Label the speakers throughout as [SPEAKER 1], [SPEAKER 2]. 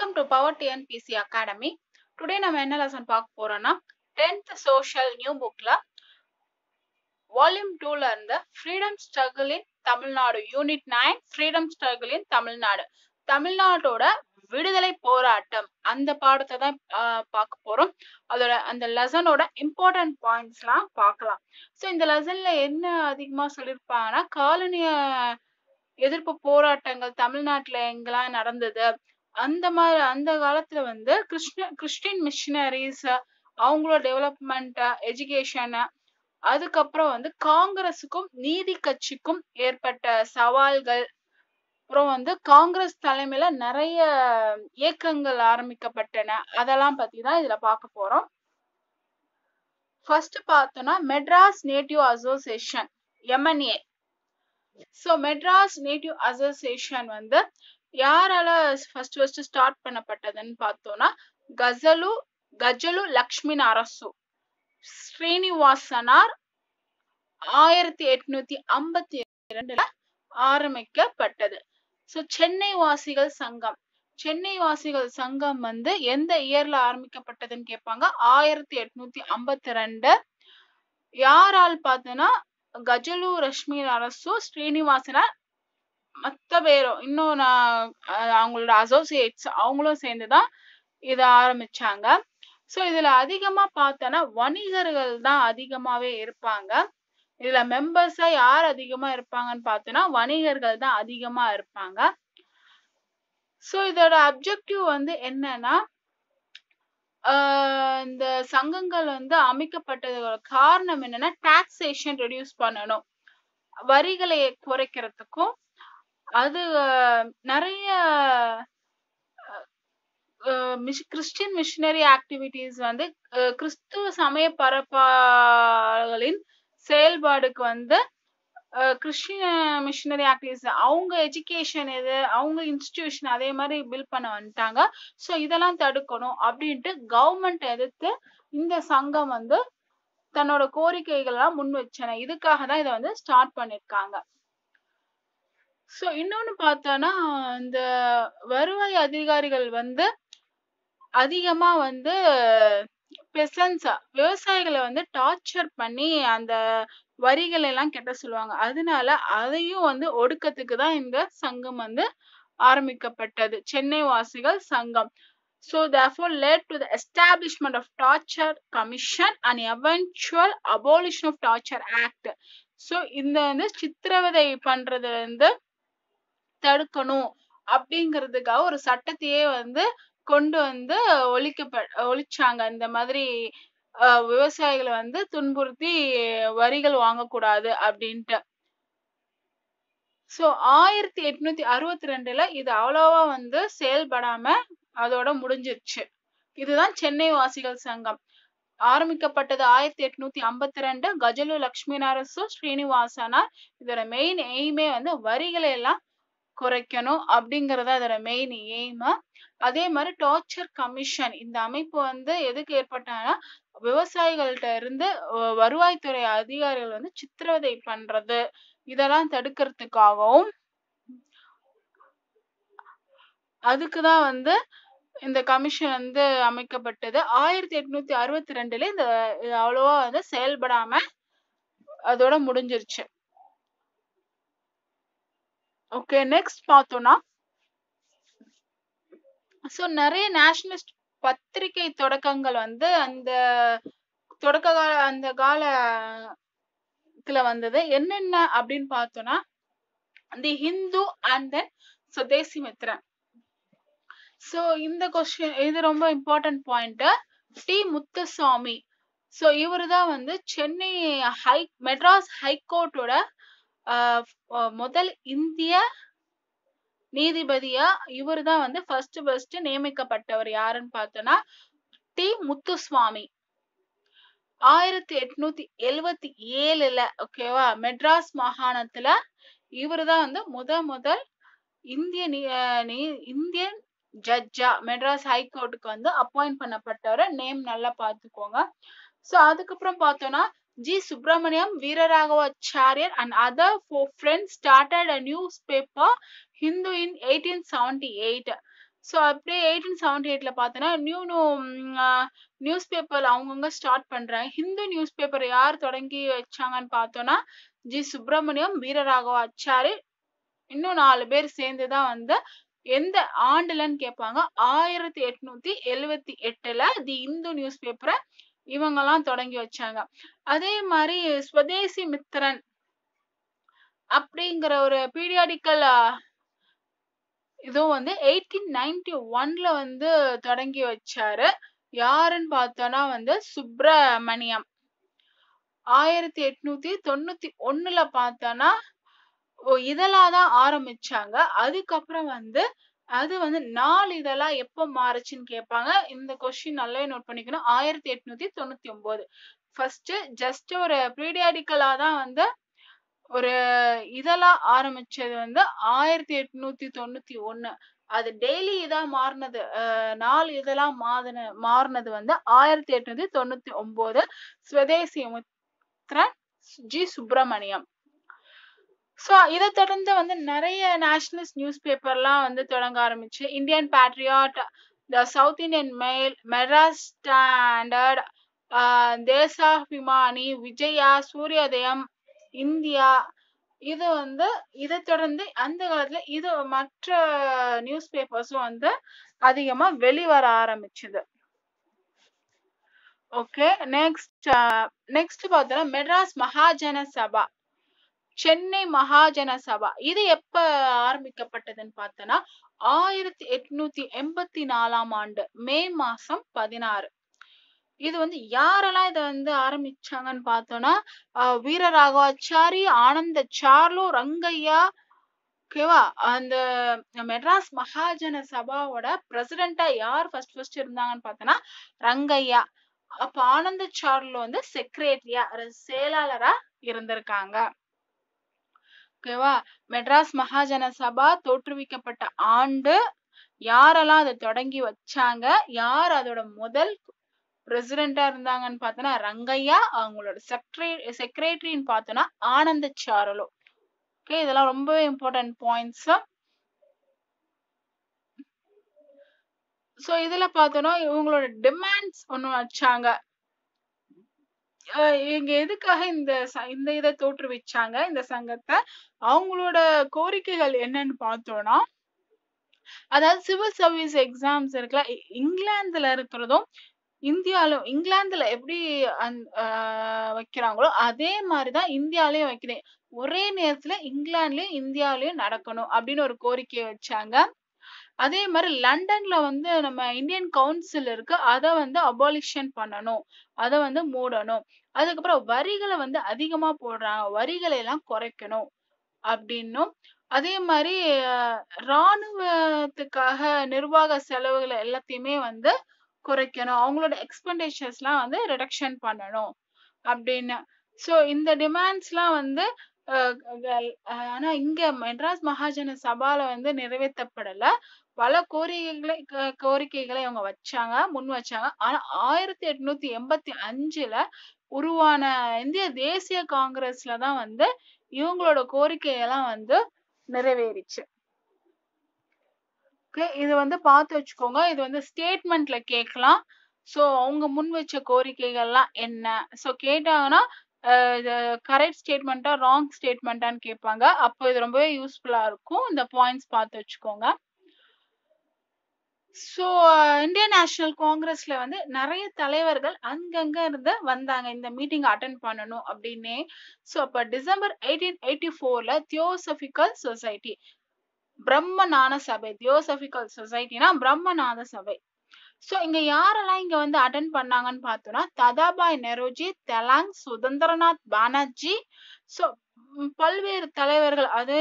[SPEAKER 1] Welcome to power TNPSC academy today நம்ம என்ன lesson பார்க்க போறோம்னா டென்த் சோஷியல் நியூ புக்ல வால்யூம் டூல இருந்து freedom struggle in Tamil Nadu unit nine freedom struggle in Tamil Nadu தமிழ்நாட்டோட விடுதலை போராட்டம் அந்த பாடத்தை தான் பார்க்க போறோம் அதோட அந்த லெசனோட இம்பார்ட்டன்ட் பாயிண்ட்ஸ்லாம் பார்க்கலாம் ஸோ இந்த லெசன்ல என்ன அதிகமா சொல்லியிருப்பாங்கன்னா காலனிய எதிர்ப்பு போராட்டங்கள் தமிழ்நாட்டுல எங்கெல்லாம் நடந்தது அந்த மாதிரி அந்த காலத்துல வந்து கிறிஸ்டிய கிறிஸ்டின் மிஷினரிஸ் அவங்களோட டெவலப்மெண்ட் எஜுகேஷன் அதுக்கப்புறம் வந்து காங்கிரஸுக்கும் நீதி கட்சிக்கும் ஏற்பட்ட சவால்கள் அப்புறம் வந்து காங்கிரஸ் தலைமையில நிறைய இயக்கங்கள் ஆரம்பிக்கப்பட்டன அதெல்லாம் பத்தி தான் இதுல பார்க்க போறோம் ஃபர்ஸ்ட் பார்த்தோம்னா Madras native association MNA so Madras native association வந்து யாரால ஃபர்ஸ்ட் ஃபர்ஸ்ட் ஸ்டார்ட் பண்ணப்பட்டதுன்னு பார்த்தோம்னா கசலு கஜலு லக்ஷ்மி அரசு ஸ்ரீனிவாசனார் ஆயிரத்தி எட்நூத்தி ஐம்பத்தி இரண்டுல ஆரம்பிக்கப்பட்டது ஸோ சென்னை வாசிகள் சங்கம் சென்னை வாசிகள் சங்கம் வந்து எந்த இயர்ல ஆரம்பிக்கப்பட்டதுன்னு கேட்பாங்க ஆயிரத்தி எட்நூத்தி ஐம்பத்தி ரெண்டு யாரால் பார்த்தோன்னா கஜலு ரஷ்மி அரசு ஸ்ரீனிவாசனார் மற்ற பேரும் இன்னும் நான் அவங்களோட அசோசியேட்ஸ் அவங்களும் சேர்ந்துதான் இதை ஆரம்பிச்சாங்க ஸோ இதுல அதிகமா பார்த்தோன்னா வணிகர்கள் தான் அதிகமாவே இருப்பாங்க இதுல மெம்பர்ஸா யார் அதிகமா இருப்பாங்கன்னு பார்த்தோன்னா வணிகர்கள் தான் அதிகமா இருப்பாங்க ஸோ இதோட அப்ஜெக்டிவ் வந்து என்னன்னா இந்த சங்கங்கள் வந்து அமைக்கப்பட்டதோட காரணம் என்னன்னா டாக்ஸேஷன் ரெடியூஸ் பண்ணணும் வரிகளை குறைக்கிறதுக்கும் அது நிறைய கிறிஸ்டியன் மிஷினரி ஆக்டிவிட்டிஸ் வந்து கிறிஸ்துவ சமய பரப்பாளின் செயல்பாடுக்கு வந்து கிறிஸ்டியன் மிஷினரி ஆக்டிவிட்டிஸ் அவங்க எஜுகேஷன் இது அவங்க இன்ஸ்டிடியூஷன் அதே மாதிரி பில்ட் பண்ண வந்துட்டாங்க ஸோ இதெல்லாம் தடுக்கணும் அப்படின்ட்டு கவர்மெண்ட் எதிர்த்து இந்த சங்கம் வந்து தன்னோட கோரிக்கைகள்லாம் முன் வச்சன இதுக்காக தான் இதை வந்து ஸ்டார்ட் பண்ணிருக்காங்க ஸோ இன்னொன்னு பார்த்தோன்னா இந்த வருவாய் அதிகாரிகள் வந்து அதிகமா வந்து பெசன்ஸா விவசாயிகளை வந்து டார்ச்சர் பண்ணி அந்த வரிகள் எல்லாம் கெட்ட சொல்லுவாங்க அதனால அதையும் வந்து ஒடுக்கத்துக்கு தான் இந்த சங்கம் வந்து ஆரம்பிக்கப்பட்டது சென்னை வாசிகள் சங்கம் so therefore led to the establishment of torture commission and eventual abolition of torture act so இந்த வந்து சித்திரவதை பண்றது வந்து தடுக்கணும் அப்படிங்கிறதுக்காக ஒரு சட்டத்தையே வந்து கொண்டு வந்து ஒழிக்கப்ப ஒழிச்சாங்க இந்த மாதிரி விவசாயிகளை வந்து துன்புறுத்தி வரிகள் வாங்கக்கூடாது அப்படின்ட்டு ஸோ ஆயிரத்தி எட்நூத்தி அறுபத்தி ரெண்டுல இது அவ்வளோவா வந்து செயல்படாம அதோட முடிஞ்சிருச்சு இதுதான் சென்னை வாசிகள் சங்கம் ஆரம்பிக்கப்பட்டது ஆயிரத்தி எட்நூத்தி ஐம்பத்தி ரெண்டு கஜலு லக்ஷ்மி நரசு ஸ்ரீனிவாசனார் இதோட மெயின் எய்மே வந்து வரிகளை எல்லாம் குறைக்கணும் அப்படிங்கறத அதோட மெயின் எய்ம் அதே மாதிரி டார்ச்சர் கமிஷன் இந்த அமைப்பு வந்து எதுக்கு ஏற்பட்டாங்கன்னா விவசாயிகள்கிட்ட இருந்து வருவாய்த்துறை அதிகாரிகள் வந்து சித்திரவதை பண்றது இதெல்லாம் தடுக்கிறதுக்காகவும் அதுக்குதான் வந்து இந்த கமிஷன் வந்து அமைக்கப்பட்டது ஆயிரத்தி எட்நூத்தி அறுபத்தி ரெண்டுல இந்த அவ்வளவா வந்து செயல்படாம அதோட முடிஞ்சிருச்சு ஓகே நெக்ஸ்ட் பார்த்தோம்னா ஸோ நிறைய நேஷனலிஸ்ட் பத்திரிகை தொடக்கங்கள் வந்து அந்த தொடக்க கால அந்த காலத்துல வந்தது என்னென்ன அப்படின்னு பார்த்தோம்னா the Hindu and then Swadesi Mitran so இந்த கொஸ்டின் இது ரொம்ப important point T Muthuswamy so இவரு தான் வந்து சென்னை ஹை மெட்ராஸ் ஹைகோர்ட்டோட முதல் இந்திய நீதிபதியா இவர் தான் வந்து ஃபர்ஸ்ட் ஃபர்ஸ்ட் நியமிக்கப்பட்டவர் யாருன்னு பார்த்தோம்னா டி முத்துசுவாமி ஆயிரத்தி எட்நூத்தி எழுவத்தி ஏழுல ஓகேவா மெட்ராஸ் மாகாணத்துல இவர் தான் வந்து முத முதல் இந்திய இந்தியன் ஜட்ஜா மெட்ராஸ் ஹைகோர்ட்டுக்கு வந்து அப்பாயிண்ட் பண்ணப்பட்டவரை நேம் நல்லா பார்த்துக்கோங்க ஸோ அதுக்கப்புறம் பார்த்தோம்னா G. Subramaniam, Veeraraghavacharya and other four friends started a newspaper, Hindu, in 1878. So அப்படியே எயிட்டீன் செவன்டி எயிட்ல பார்த்தோன்னா நியூ நியூ நியூஸ் பேப்பர் அவங்கவுங்க ஸ்டார்ட் பண்றாங்க ஹிந்து நியூஸ் பேப்பர் யார் தொடங்கி வச்சாங்கன்னு பார்த்தோன்னா ஜி சுப்பிரமணியம் வீரராகவாச்சாரி இன்னும் நாலு பேர் சேர்ந்து தான் வந்து எந்த ஆண்டுலன்னு கேட்பாங்க ஆயிரத்தி எட்நூத்தி எழுவத்தி எட்டுல தி இந்து நியூஸ் பேப்பரை இவங்கெல்லாம் தொடங்கி வச்சாங்க அதே மாதிரி ஸ்வதேசி மித்திரன் அப்படிங்கிற ஒரு பீரியாடிக்கல் இதுவும் வந்து எயிட்டீன் நைன்டி ஒன்ல வந்து தொடங்கி வச்சாரு யாருன்னு பார்த்தோம்னா வந்து சுப்பிரமணியம் ஆயிரத்தி எட்நூத்தி தொண்ணூத்தி ஒண்ணுல பார்த்தோன்னா ஓ இதழா தான் ஆரம்பிச்சாங்க அதுக்கப்புறம் வந்து அது வந்து நாலு இதழா எப்போ மாறுச்சுன்னு கேட்பாங்க இந்த கொஸ்டின் நல்லா நோட் பண்ணிக்கணும் ஆயிரத்தி எட்நூத்தி தொண்ணூத்தி ஒன்பது ஃபர்ஸ்ட் ஜஸ்ட் ஒரு பீரியாடிக்கலா தான் வந்து ஒரு இதழா ஆரம்பிச்சது வந்து ஆயிரத்தி எட்நூத்தி தொண்ணூத்தி ஒண்ணு அது டெய்லி இதா மாறினது நாலு இதழா மாறின மாறினது வந்து ஆயிரத்தி எட்நூத்தி தொண்ணூத்தி ஒன்பது ஸ்வதேசி மித்ரன் ஜி சுப்பிரமணியம் ஸோ இதை தொடர்ந்து வந்து நிறைய நேஷனலிஸ்ட் நியூஸ் பேப்பர்லாம் வந்து தொடங்க ஆரம்பிச்சு Indian patriot the south Indian mail Madras standard Desabhimani Vijaya Suryodayam India இது வந்து இதை தொடர்ந்து அந்த காலத்துல இது மற்ற நியூஸ் பேப்பர்ஸும் வந்து அதிகமா வெளிவர ஆரம்பிச்சுது ஓகே நெக்ஸ்ட் நெக்ஸ்ட் பார்த்தோம்னா மெட்ராஸ் மகாஜன சபா சென்னை மகாஜன சபா இது எப்ப ஆரம்பிக்கப்பட்டதுன்னு பார்த்தோன்னா ஆயிரத்தி எட்நூத்தி எண்பத்தி நாலாம் ஆண்டு மே மாசம் பதினாறு இது வந்து யாரெல்லாம் இதை வந்து ஆரம்பிச்சாங்கன்னு பார்த்தோம்னா வீரராகவாச்சாரி ஆனந்த சார்லு ரங்கையா ஓகேவா அந்த மெட்ராஸ் மகாஜன சபாவோட பிரசிடென்டா யார் ஃபர்ஸ்ட் ஃபர்ஸ்ட் இருந்தாங்கன்னு பார்த்தோன்னா ரங்கையா அப்ப ஆனந்த சார்லு வந்து செக்ரட்டரியா செயலாளரா இருந்திருக்காங்க ஓகேவா மெட்ராஸ் மகாஜன சபா தோற்றுவிக்கப்பட்ட ஆண்டு யாரெல்லாம் அதை தொடங்கி வச்சாங்க யார் அதோட முதல் பிரசிடென்டா இருந்தாங்கன்னு பார்த்தோன்னா ரங்கையா அவங்களோட செக்ரே செக்ரட்டரின்னு பார்த்தோன்னா ஆனந்த சாரலு ஓகே இதெல்லாம் ரொம்பவே இம்பார்ட்டன்ட் பாயிண்ட்ஸ் ஸோ இதுல பார்த்தோன்னா இவங்களோட டிமாண்ட்ஸ் ஒன்று வச்சாங்க இங்க எதுக்காக இந்த இந்த இதை தோற்றுவிச்சாங்க இந்த சங்கத்தை அவங்களோட கோரிக்கைகள் என்னன்னு பார்த்தோம்னா அதாவது சிவில் சர்வீஸ் எக்ஸாம்ஸ் இருக்குல்ல இங்கிலாந்துல இருக்கிறதும் இந்தியாலும் இங்கிலாந்துல எப்படி வைக்கிறாங்களோ அதே மாதிரிதான் இந்தியாலயும் வைக்கிறேன் ஒரே நேரத்துல இங்கிலாந்துலயும் இந்தியாலயும் நடக்கணும் அப்படின்னு ஒரு கோரிக்கையை வச்சாங்க அதே மாதிரி லண்டன்ல வந்து நம்ம இந்தியன் கவுன்சில் இருக்கு அதை வந்து அபாலிஷன் பண்ணணும் அதை வந்து மூடணும் அதுக்கப்புறம் வரிகளை வந்து அதிகமா போடுறாங்க வரிகளை எல்லாம் குறைக்கணும் அப்படின்னும் அதே மாதிரி இராணுவத்துக்காக நிர்வாக செலவுகளை எல்லாத்தையுமே வந்து குறைக்கணும் அவங்களோட எக்ஸ்பெண்டிச்சர்ஸ்லாம் வந்து ரிடக்ஷன் பண்ணணும் அப்படின்னு ஸோ இந்த டிமாண்ட்ஸ்லாம் வந்து ஆனா இங்க மெட்ராஸ் மகாஜன சபால வந்து நிறைவேற்றப்படல பல கோரிக்கைகளை கோரிக்கைகளை அவங்க வச்சாங்க முன் வச்சாங்க ஆனா ஆயிரத்தி எட்நூத்தி எண்பத்தி அஞ்சுல உருவான இந்திய தேசிய காங்கிரஸ்ல தான் வந்து இவங்களோட கோரிக்கையெல்லாம் வந்து நிறைவேறிச்சு ஓகே இது வந்து பார்த்து வச்சுக்கோங்க இது வந்து ஸ்டேட்மெண்ட்ல கேட்கலாம் ஸோ அவங்க முன் வச்ச கோரிக்கைகள்லாம் என்ன ஸோ கேட்டாங்கன்னா இது கரெக்ட் ஸ்டேட்மெண்ட்டா ராங் ஸ்டேட்மெண்ட்டான்னு கேட்பாங்க அப்போ இது ரொம்பவே யூஸ்ஃபுல்லா இருக்கும் இந்த பாயிண்ட்ஸ் பார்த்து வச்சுக்கோங்க ஸோ இந்தியன் நேஷனல் காங்கிரஸ்ல வந்து நிறைய தலைவர்கள் அங்கங்க இருந்து வந்தாங்க இந்த மீட்டிங் அட்டன் பண்ணணும் அப்படின்னே ஸோ அப்ப டிசம்பர் எயிட்டீன் எயிட்டி ஃபோர்ல theosophical society Brahmanatha Sabai theosophical சொசைட்டினா பிரம்மநாத சபை ஸோ இங்க யாரெல்லாம் இங்க வந்து அட்டன் பண்ணாங்கன்னு பார்த்தோம்னா ததாபாய் நெரோஜி தெலாங் சுதந்திரநாத் பானர்ஜி ஸோ பல்வேறு தலைவர்கள் அது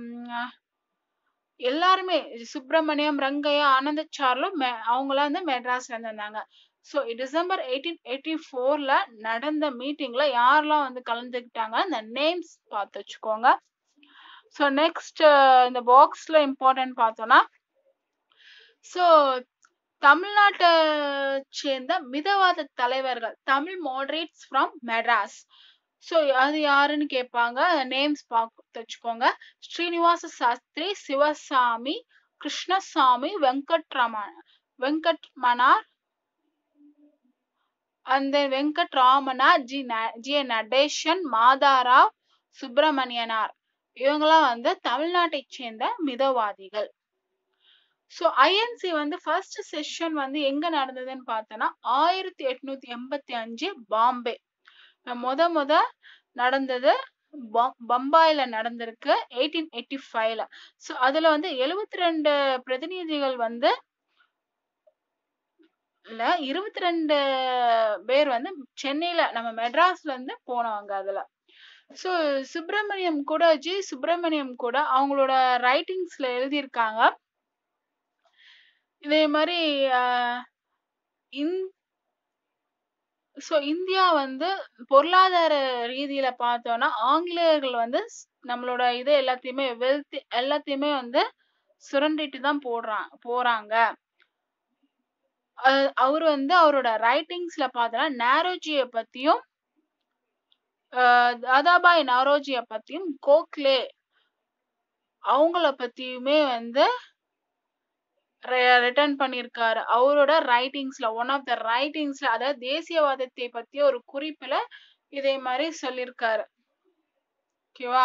[SPEAKER 1] எல்லாருமே சுப்பிரமணியம் ரங்கையா ஆனந்த சார்லு அவங்களாம் வந்து மெட்ராஸ்ல இருந்து வந்தாங்க ஸோ டிசம்பர் எயிட்டீன் எயிட்டி ஃபோர்ல நடந்த மீட்டிங்ல யாரெல்லாம் வந்து கலந்துக்கிட்டாங்க இந்த நேம்ஸ் பார்த்து வச்சுக்கோங்க ஸோ நெக்ஸ்ட் இந்த பாக்ஸ்ல இம்பார்ட்டன்ட் பார்த்தோம்னா ஸோ தமிழ்நாட்டை சேர்ந்த மிதவாத தலைவர்கள் Tamil moderates from Madras so அது யாருன்னு கேட்பாங்க நேம்ஸ் பார்த்து வச்சுக்கோங்க ஸ்ரீனிவாச சாஸ்திரி சிவசாமி கிருஷ்ணசாமி வெங்கட்ரமண வெங்கட்மனார் அந்த வெங்கட்ராமனா ஜி ந- ஜி நடேசன் மாதாராவ் சுப்பிரமணியனார் இவங்கெல்லாம் வந்து தமிழ்நாட்டை சேர்ந்த மிதவாதிகள் சோ ஐஎன்சி வந்து ஃபர்ஸ்ட் செஷன் வந்து எங்க நடந்ததுன்னு பார்த்தோன்னா ஆயிரத்தி எட்நூத்தி எண்பத்தி அஞ்சு பாம்பே முத முத நடந்தது ப- பம்பாயில நடந்திருக்கு எயிட்டீன் எயிட்டி ஃபைவ்ல ஸோ அதுல வந்து எழுவத்தி ரெண்டு பிரதிநிதிகள் வந்து இல்ல இருபத்தி ரெண்டு பேர் வந்து சென்னையில நம்ம மெட்ராஸ்ல இருந்து போனவங்க அதுல ஸோ சுப்பிரமணியம் கூட ஜி சுப்பிரமணியம் கூட அவங்களோட ரைட்டிங்ஸ்ல எழுதியிருக்காங்க இதே மாதிரி ஆஹ், இந்- ஸோ இந்தியா வந்து பொருளாதார ரீதியில பார்த்தோம்னா ஆங்கிலேயர்கள் வந்து ஸ்- நம்மளோட இது எல்லாத்தையுமே வெல்த் எல்லாத்தையுமே வந்து சுரண்டிட்டு தான் போடுறாங்க போறாங்க அஹ் அவர் வந்து அவரோட ரைட்டிங்ஸ்ல பார்த்தோம்னா நேரோஜிய பத்தியும் அஹ் தாதாபாய் நவரோஜிய பத்தியும் கோக்லே அவங்கள பத்தியுமே வந்து ரிட்டர்ன் பண்ணியிருக்காரு அவரோட ரைட்டிங்ஸ்ல ஒன் ஆஃப் த ரைட்டிங்ஸ்ல அதாவது தேசியவாதத்தை பத்தி ஒரு குறிப்புல இதே மாதிரி சொல்லியிருக்காரு ஓகேவா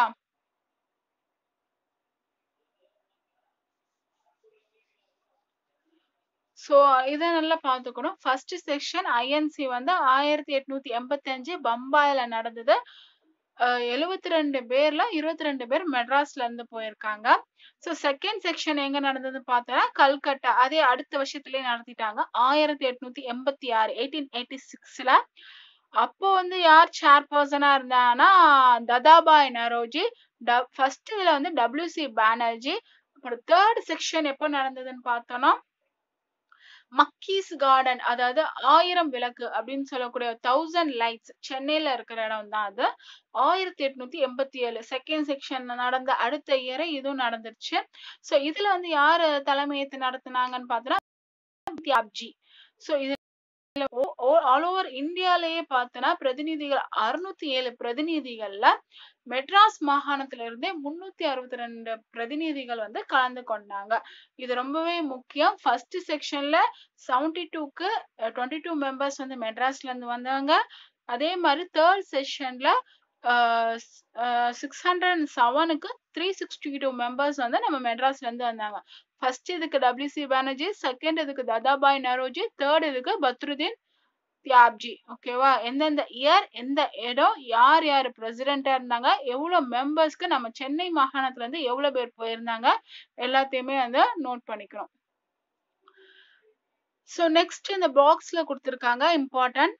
[SPEAKER 1] சோ இதை நல்லா பார்த்துக்கணும் ஃபர்ஸ்ட் செக்ஷன் ஐஎன்சி வந்து ஆயிரத்தி எட்நூத்தி எண்பத்தி அஞ்சு பம்பாயில நடந்தது எழுவத்தி ரெண்டு பேர்ல இருபத்தி ரெண்டு பேர் மெட்ராஸ்ல இருந்து போயிருக்காங்க ஸோ செகண்ட் செக்ஷன் எங்க நடந்தது பார்த்தோன்னா கல்கட்டா அதே அடுத்த வருஷத்துலயே நடத்திட்டாங்க ஆயிரத்தி எட்நூத்தி எண்பத்தி ஆறு எயிட்டீன் எயிட்டி சிக்ஸ்ல அப்போ வந்து யார் சேர்பர்சனா இருந்தாங்கன்னா ததாபாய் நரோஜி ஃபர்ஸ்ட் இதுல வந்து டபிள்யூசி பானர்ஜி அப்புறம் தேர்ட் செக்ஷன் எப்போ நடந்ததுன்னு பார்த்தோம்னா மக்கீஸ் கார்டன் அதாவது ஆயிரம் விளக்கு அப்படின்னு சொல்லக்கூடிய தௌசண்ட் லைட்ஸ் சென்னையில இருக்கிற இடம் தான் அது ஆயிரத்தி எட்நூத்தி எண்பத்தி ஏழு செகண்ட் செக்ஷன் நடந்த அடுத்த இயரை இதுவும் நடந்துருச்சு சோ இதுல வந்து யாரு தலைமையேத்து நடத்துனாங்கன்னு பார்த்தோன்னா தியாப்ஜி சோ இது ஆல் ஓவர் இந்தியாலேயே பார்த்தோன்னா பிரதிநிதிகள் அறுநூத்தி ஏழு பிரதிநிதிகள்ல மெட்ராஸ் மாகாணத்துல இருந்தே முன்னூத்தி அறுபத்தி ரெண்டு பிரதிநிதிகள் வந்து கலந்து கொண்டாங்க இது ரொம்பவே முக்கியம் ஃபர்ஸ்ட் செக்ஷன்ல செவன்டி டூக்கு டுவெண்ட்டி டூ மெம்பர்ஸ் வந்து மெட்ராஸ்ல இருந்து வந்தவங்க அதே மாதிரி தேர்ட் செஷன்ல சிக்ஸ் ஹண்ட்ரட் அண்ட் செவனுக்கு த்ரீ சிக்ஸ்டி டூ மெம்பர்ஸ் வந்து நம்ம மெட்ராஸ்ல இருந்து வந்தாங்க ஃபர்ஸ்ட் இதுக்கு டபிள்யூசி பானர்ஜி செகண்ட் இதுக்கு தாதாபாய் நரோஜி தேர்ட் இதுக்கு பத்ருதீன் தியாப்ஜி ஓகேவா எந்தெந்த இயர் எந்த இடம் யார் யார் பிரசிடென்டா இருந்தாங்க எவ்வளவு மெம்பர்ஸ்க்கு நம்ம சென்னை மாகாணத்துல இருந்து எவ்வளவு பேர் போயிருந்தாங்க எல்லாத்தையுமே வந்து நோட் பண்ணிக்கிறோம் ஸோ நெக்ஸ்ட் இந்த பாக்ஸ்ல கொடுத்துருக்காங்க இம்பார்ட்டன்ட்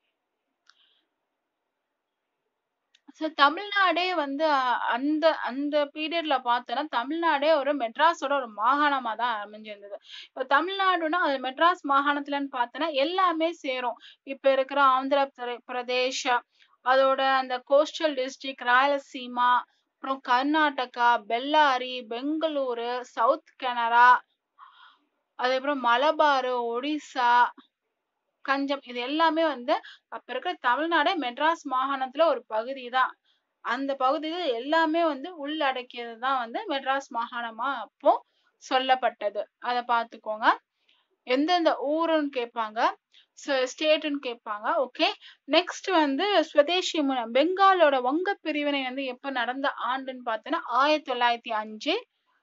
[SPEAKER 1] ஸோ தமிழ்நாடே வந்து அஹ், அந்த அந்த பீரியட்ல பார்த்தோன்னா தமிழ்நாடே ஒரு மெட்ராஸோட ஒரு மாகாணமா தான் அமைஞ்சிருந்தது இப்போ தமிழ்நாடுனா அது மெட்ராஸ் மாகாணத்துலன்னு பார்த்தோன்னா எல்லாமே சேரும் இப்போ இருக்கிற ஆந்திர பிர- பிரதேஷ் அதோட அந்த கோஸ்டல் டிஸ்ட்ரிக்ட் ராயலசீமா அப்புறம் கர்நாடகா பெல்லாரி பெங்களூரு சவுத் கனரா அதுக்கப்புறம் மலபாரு ஒடிசா கஞ்சம் இது எல்லாமே வந்து அப்ப இருக்கிற தமிழ்நாடே மெட்ராஸ் மாகாணத்துல ஒரு பகுதி தான் அந்த பகுதியில் எல்லாமே வந்து உள்ளடக்கியது தான் வந்து மெட்ராஸ் மாகாணமா அப்போ சொல்லப்பட்டது அதை பார்த்துக்கோங்க எந்தெந்த ஊருன்னு கேட்பாங்க ஸ்டேட்டுன்னு கேட்பாங்க ஓகே நெக்ஸ்ட் வந்து சுவதேசி முன- பெங்காலோட வங்க பிரிவினை வந்து எப்ப நடந்த ஆண்டுன்னு பார்த்தோன்னா ஆயிரத்தி தொள்ளாயிரத்தி அஞ்சு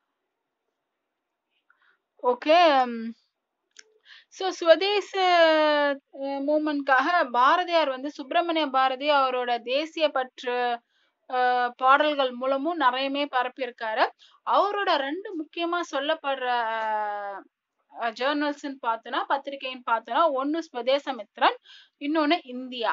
[SPEAKER 1] ஓகே ஸோ சுவதேச மூமெண்ட்காக பாரதியார் வந்து சுப்பிரமணிய பாரதி அவரோட தேசிய பற்று அஹ், பாடல்கள் மூலமும் நிறையமே பரப்பியிருக்காரு அவரோட ரெண்டு முக்கியமா சொல்லப்படுற ஜேர்னல்ஸ்ன்னு பார்த்தோன்னா பத்திரிகைன்னு பார்த்தோன்னா ஒன்னு ஸ்வதேசமித்ரன் இன்னொன்னு இந்தியா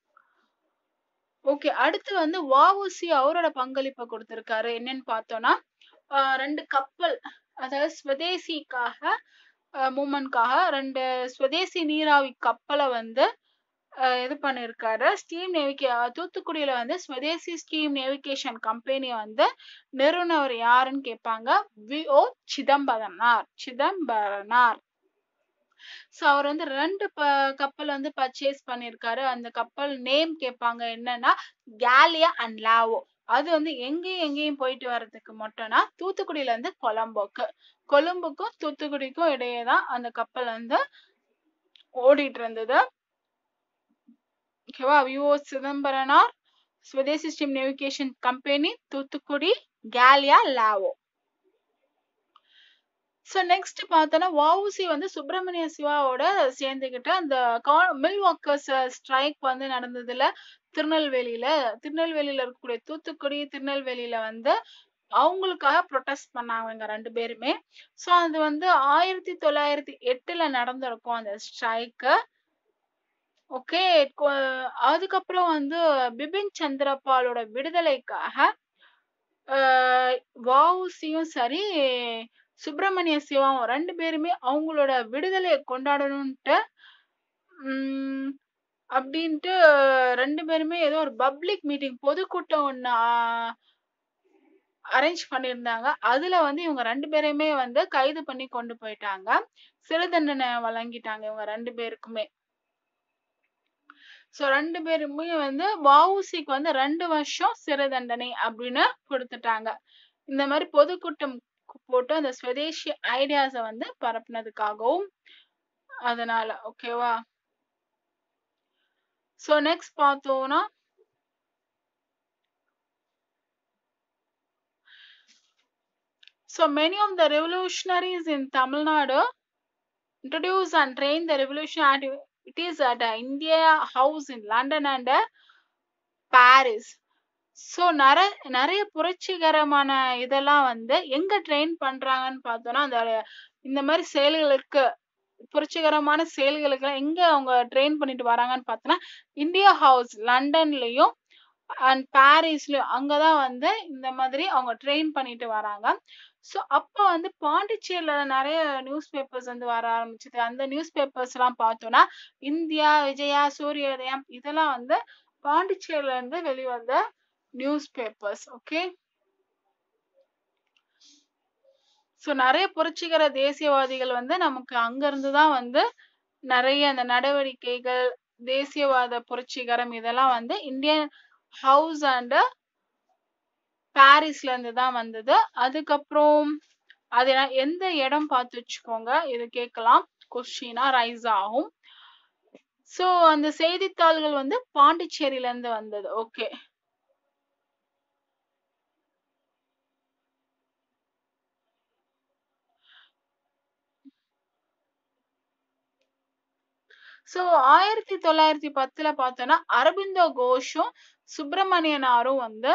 [SPEAKER 1] ஓகே அடுத்து வந்து வஉசி அவரோட பங்களிப்பை கொடுத்திருக்காரு என்னன்னு பார்த்தோம்னா ஆஹ் ரெண்டு கப்பல் அதாவது ஸ்வதேசிக்காக மூமெண்ட்காக ரெண்டு ஸ்வதேசி நீராவி கப்பலை வந்து ஆஹ் இது பண்ணிருக்காரு ஸ்டீம் நேவிகே தூத்துக்குடியில வந்து ஸ்வதேசி ஸ்டீம் நேவிகேஷன் கம்பெனியை வந்து நிறுவனவர் யாருன்னு கேட்பாங்க V O Chidambaranar Chidambaranar so அவர் வந்து ரெண்டு ப கப்பல் வந்து பர்ச்சேஸ் பண்ணியிருக்காரு அந்த கப்பல் நேம் கேட்பாங்க என்னன்னா கேலியா அண்ட் லாவோ அது வந்து எங்கேயும் எங்கேயும் போயிட்டு வர்றதுக்கு மட்டும்னா தூத்துக்குடியில இருந்து கொலம்போக்கு கொழும்புக்கும் தூத்துக்குடிக்கும் இடையே தான் அந்த கப்பல் வந்து ஓடிட்டு இருந்தது ஓகேவா V O Chidambaranar Swadeshi steam navigation company Thoothukudi Gallia Lawoe so next பார்த்தோன்னா வஉசி வந்து சுப்பிரமணிய சிவாவோட சேர்ந்துக்கிட்டு அந்த மில் ஒர்க்கர்ஸ் ஸ்ட்ரைக் வந்து நடந்ததுல திருநெல்வேலியில திருநெல்வேலியில இருக்கக்கூடிய தூத்துக்குடி திருநெல்வேலியில வந்து அவங்களுக்காக ப்ரொடெஸ்ட் பண்ணாங்க இவங்க ரெண்டு பேருமே ஸோ அது வந்து ஆயிரத்தி தொள்ளாயிரத்தி எட்டுல நடந்திருக்கும் அந்த ஸ்ட்ரைக்கு ஓகே அதுக்கப்புறம் வந்து பிபின் சந்திரபாலோட விடுதலைக்காக வஉசியும் சரி சுப்பிரமணிய சிவாவும் ரெண்டு பேருமே அவங்களோட விடுதலையை கொண்டாடணும்ட்டு உம் அப்படின்ட்டு ரெண்டு பேருமே ஏதோ ஒரு பப்ளிக் மீட்டிங் பொதுக்கூட்டம் ஒன்று அரேஞ்ச் பண்ணியிருந்தாங்க அதுல வந்து இவங்க ரெண்டு பேரையுமே வந்து கைது பண்ணி கொண்டு போயிட்டாங்க சிறை தண்டனை வழங்கிட்டாங்க இவங்க ரெண்டு பேருக்குமே சோ ரெண்டு பேருமே வந்து வஉசிக்கு வந்து ரெண்டு வருஷம் சிறை தண்டனை அப்படின்னு கொடுத்துட்டாங்க இந்த மாதிரி பொதுக்கூட்டம் போட்டு அந்த ஸ்வதேசி ஐடியாஸ வந்து பரப்புனதுக்காகவும் அதனால ஓகேவா சோ நெக்ஸ்ட் பார்த்தோம்னா So many of the revolutionaries in Tamil Nadu introduced and trained the revolutionary activities at uh, India House in London and uh, Paris. So நிறைய நிறைய புரட்சிகரமான இதெல்லாம் வந்து எங்க ட்ரெயின் பண்றாங்கன்னு பார்த்தோம்னா அந்த இந்த மாதிரி செயல்களுக்கு புரட்சிகரமான செயல்களுக்கு எங்க அவங்க ட்ரெயின் பண்ணிட்டு வராங்கன்னு பார்த்தோம்னா இந்தியா ஹவுஸ் லண்டன்லயும் அண்ட் பாரிஸ்லயும் அங்கதான் வந்து இந்த மாதிரி அவங்க ட்ரெயின் பண்ணிட்டு வராங்க ஸோ அப்போ வந்து பாண்டிச்சேரியில நிறைய நியூஸ் பேப்பர்ஸ் வந்து வர ஆரம்பிச்சது அந்த நியூஸ் பேப்பர்ஸ் எல்லாம் பார்த்தோம்னா இந்தியா விஜயா சூரியோதயம் இதெல்லாம் வந்து பாண்டிச்சேரியில இருந்து வெளிவந்த நியூஸ் பேப்பர்ஸ் ஓகே ஸோ நிறைய புரட்சிகர தேசியவாதிகள் வந்து நமக்கு அங்க இருந்து தான் வந்து நிறைய அந்த நடவடிக்கைகள் தேசியவாத புரட்சிகரம் இதெல்லாம் வந்து இந்தியன் ஹவுஸ் அண்ட் பாரிஸ்ல இருந்து தான் வந்தது அதுக்கப்புறம் அது எந்த இடம் பார்த்து வச்சுக்கோங்க இது கேட்கலாம் கொஸ்டினா ரைஸ் ஆகும் சோ அந்த செய்தித்தாள்கள் வந்து பாண்டிச்சேரியில இருந்து வந்தது ஓகே சோ ஆயிரத்தி தொள்ளாயிரத்தி பத்துல பார்த்தோம்னா அரபிந்தோ கோஷும் சுப்பிரமணியனாரும் வந்து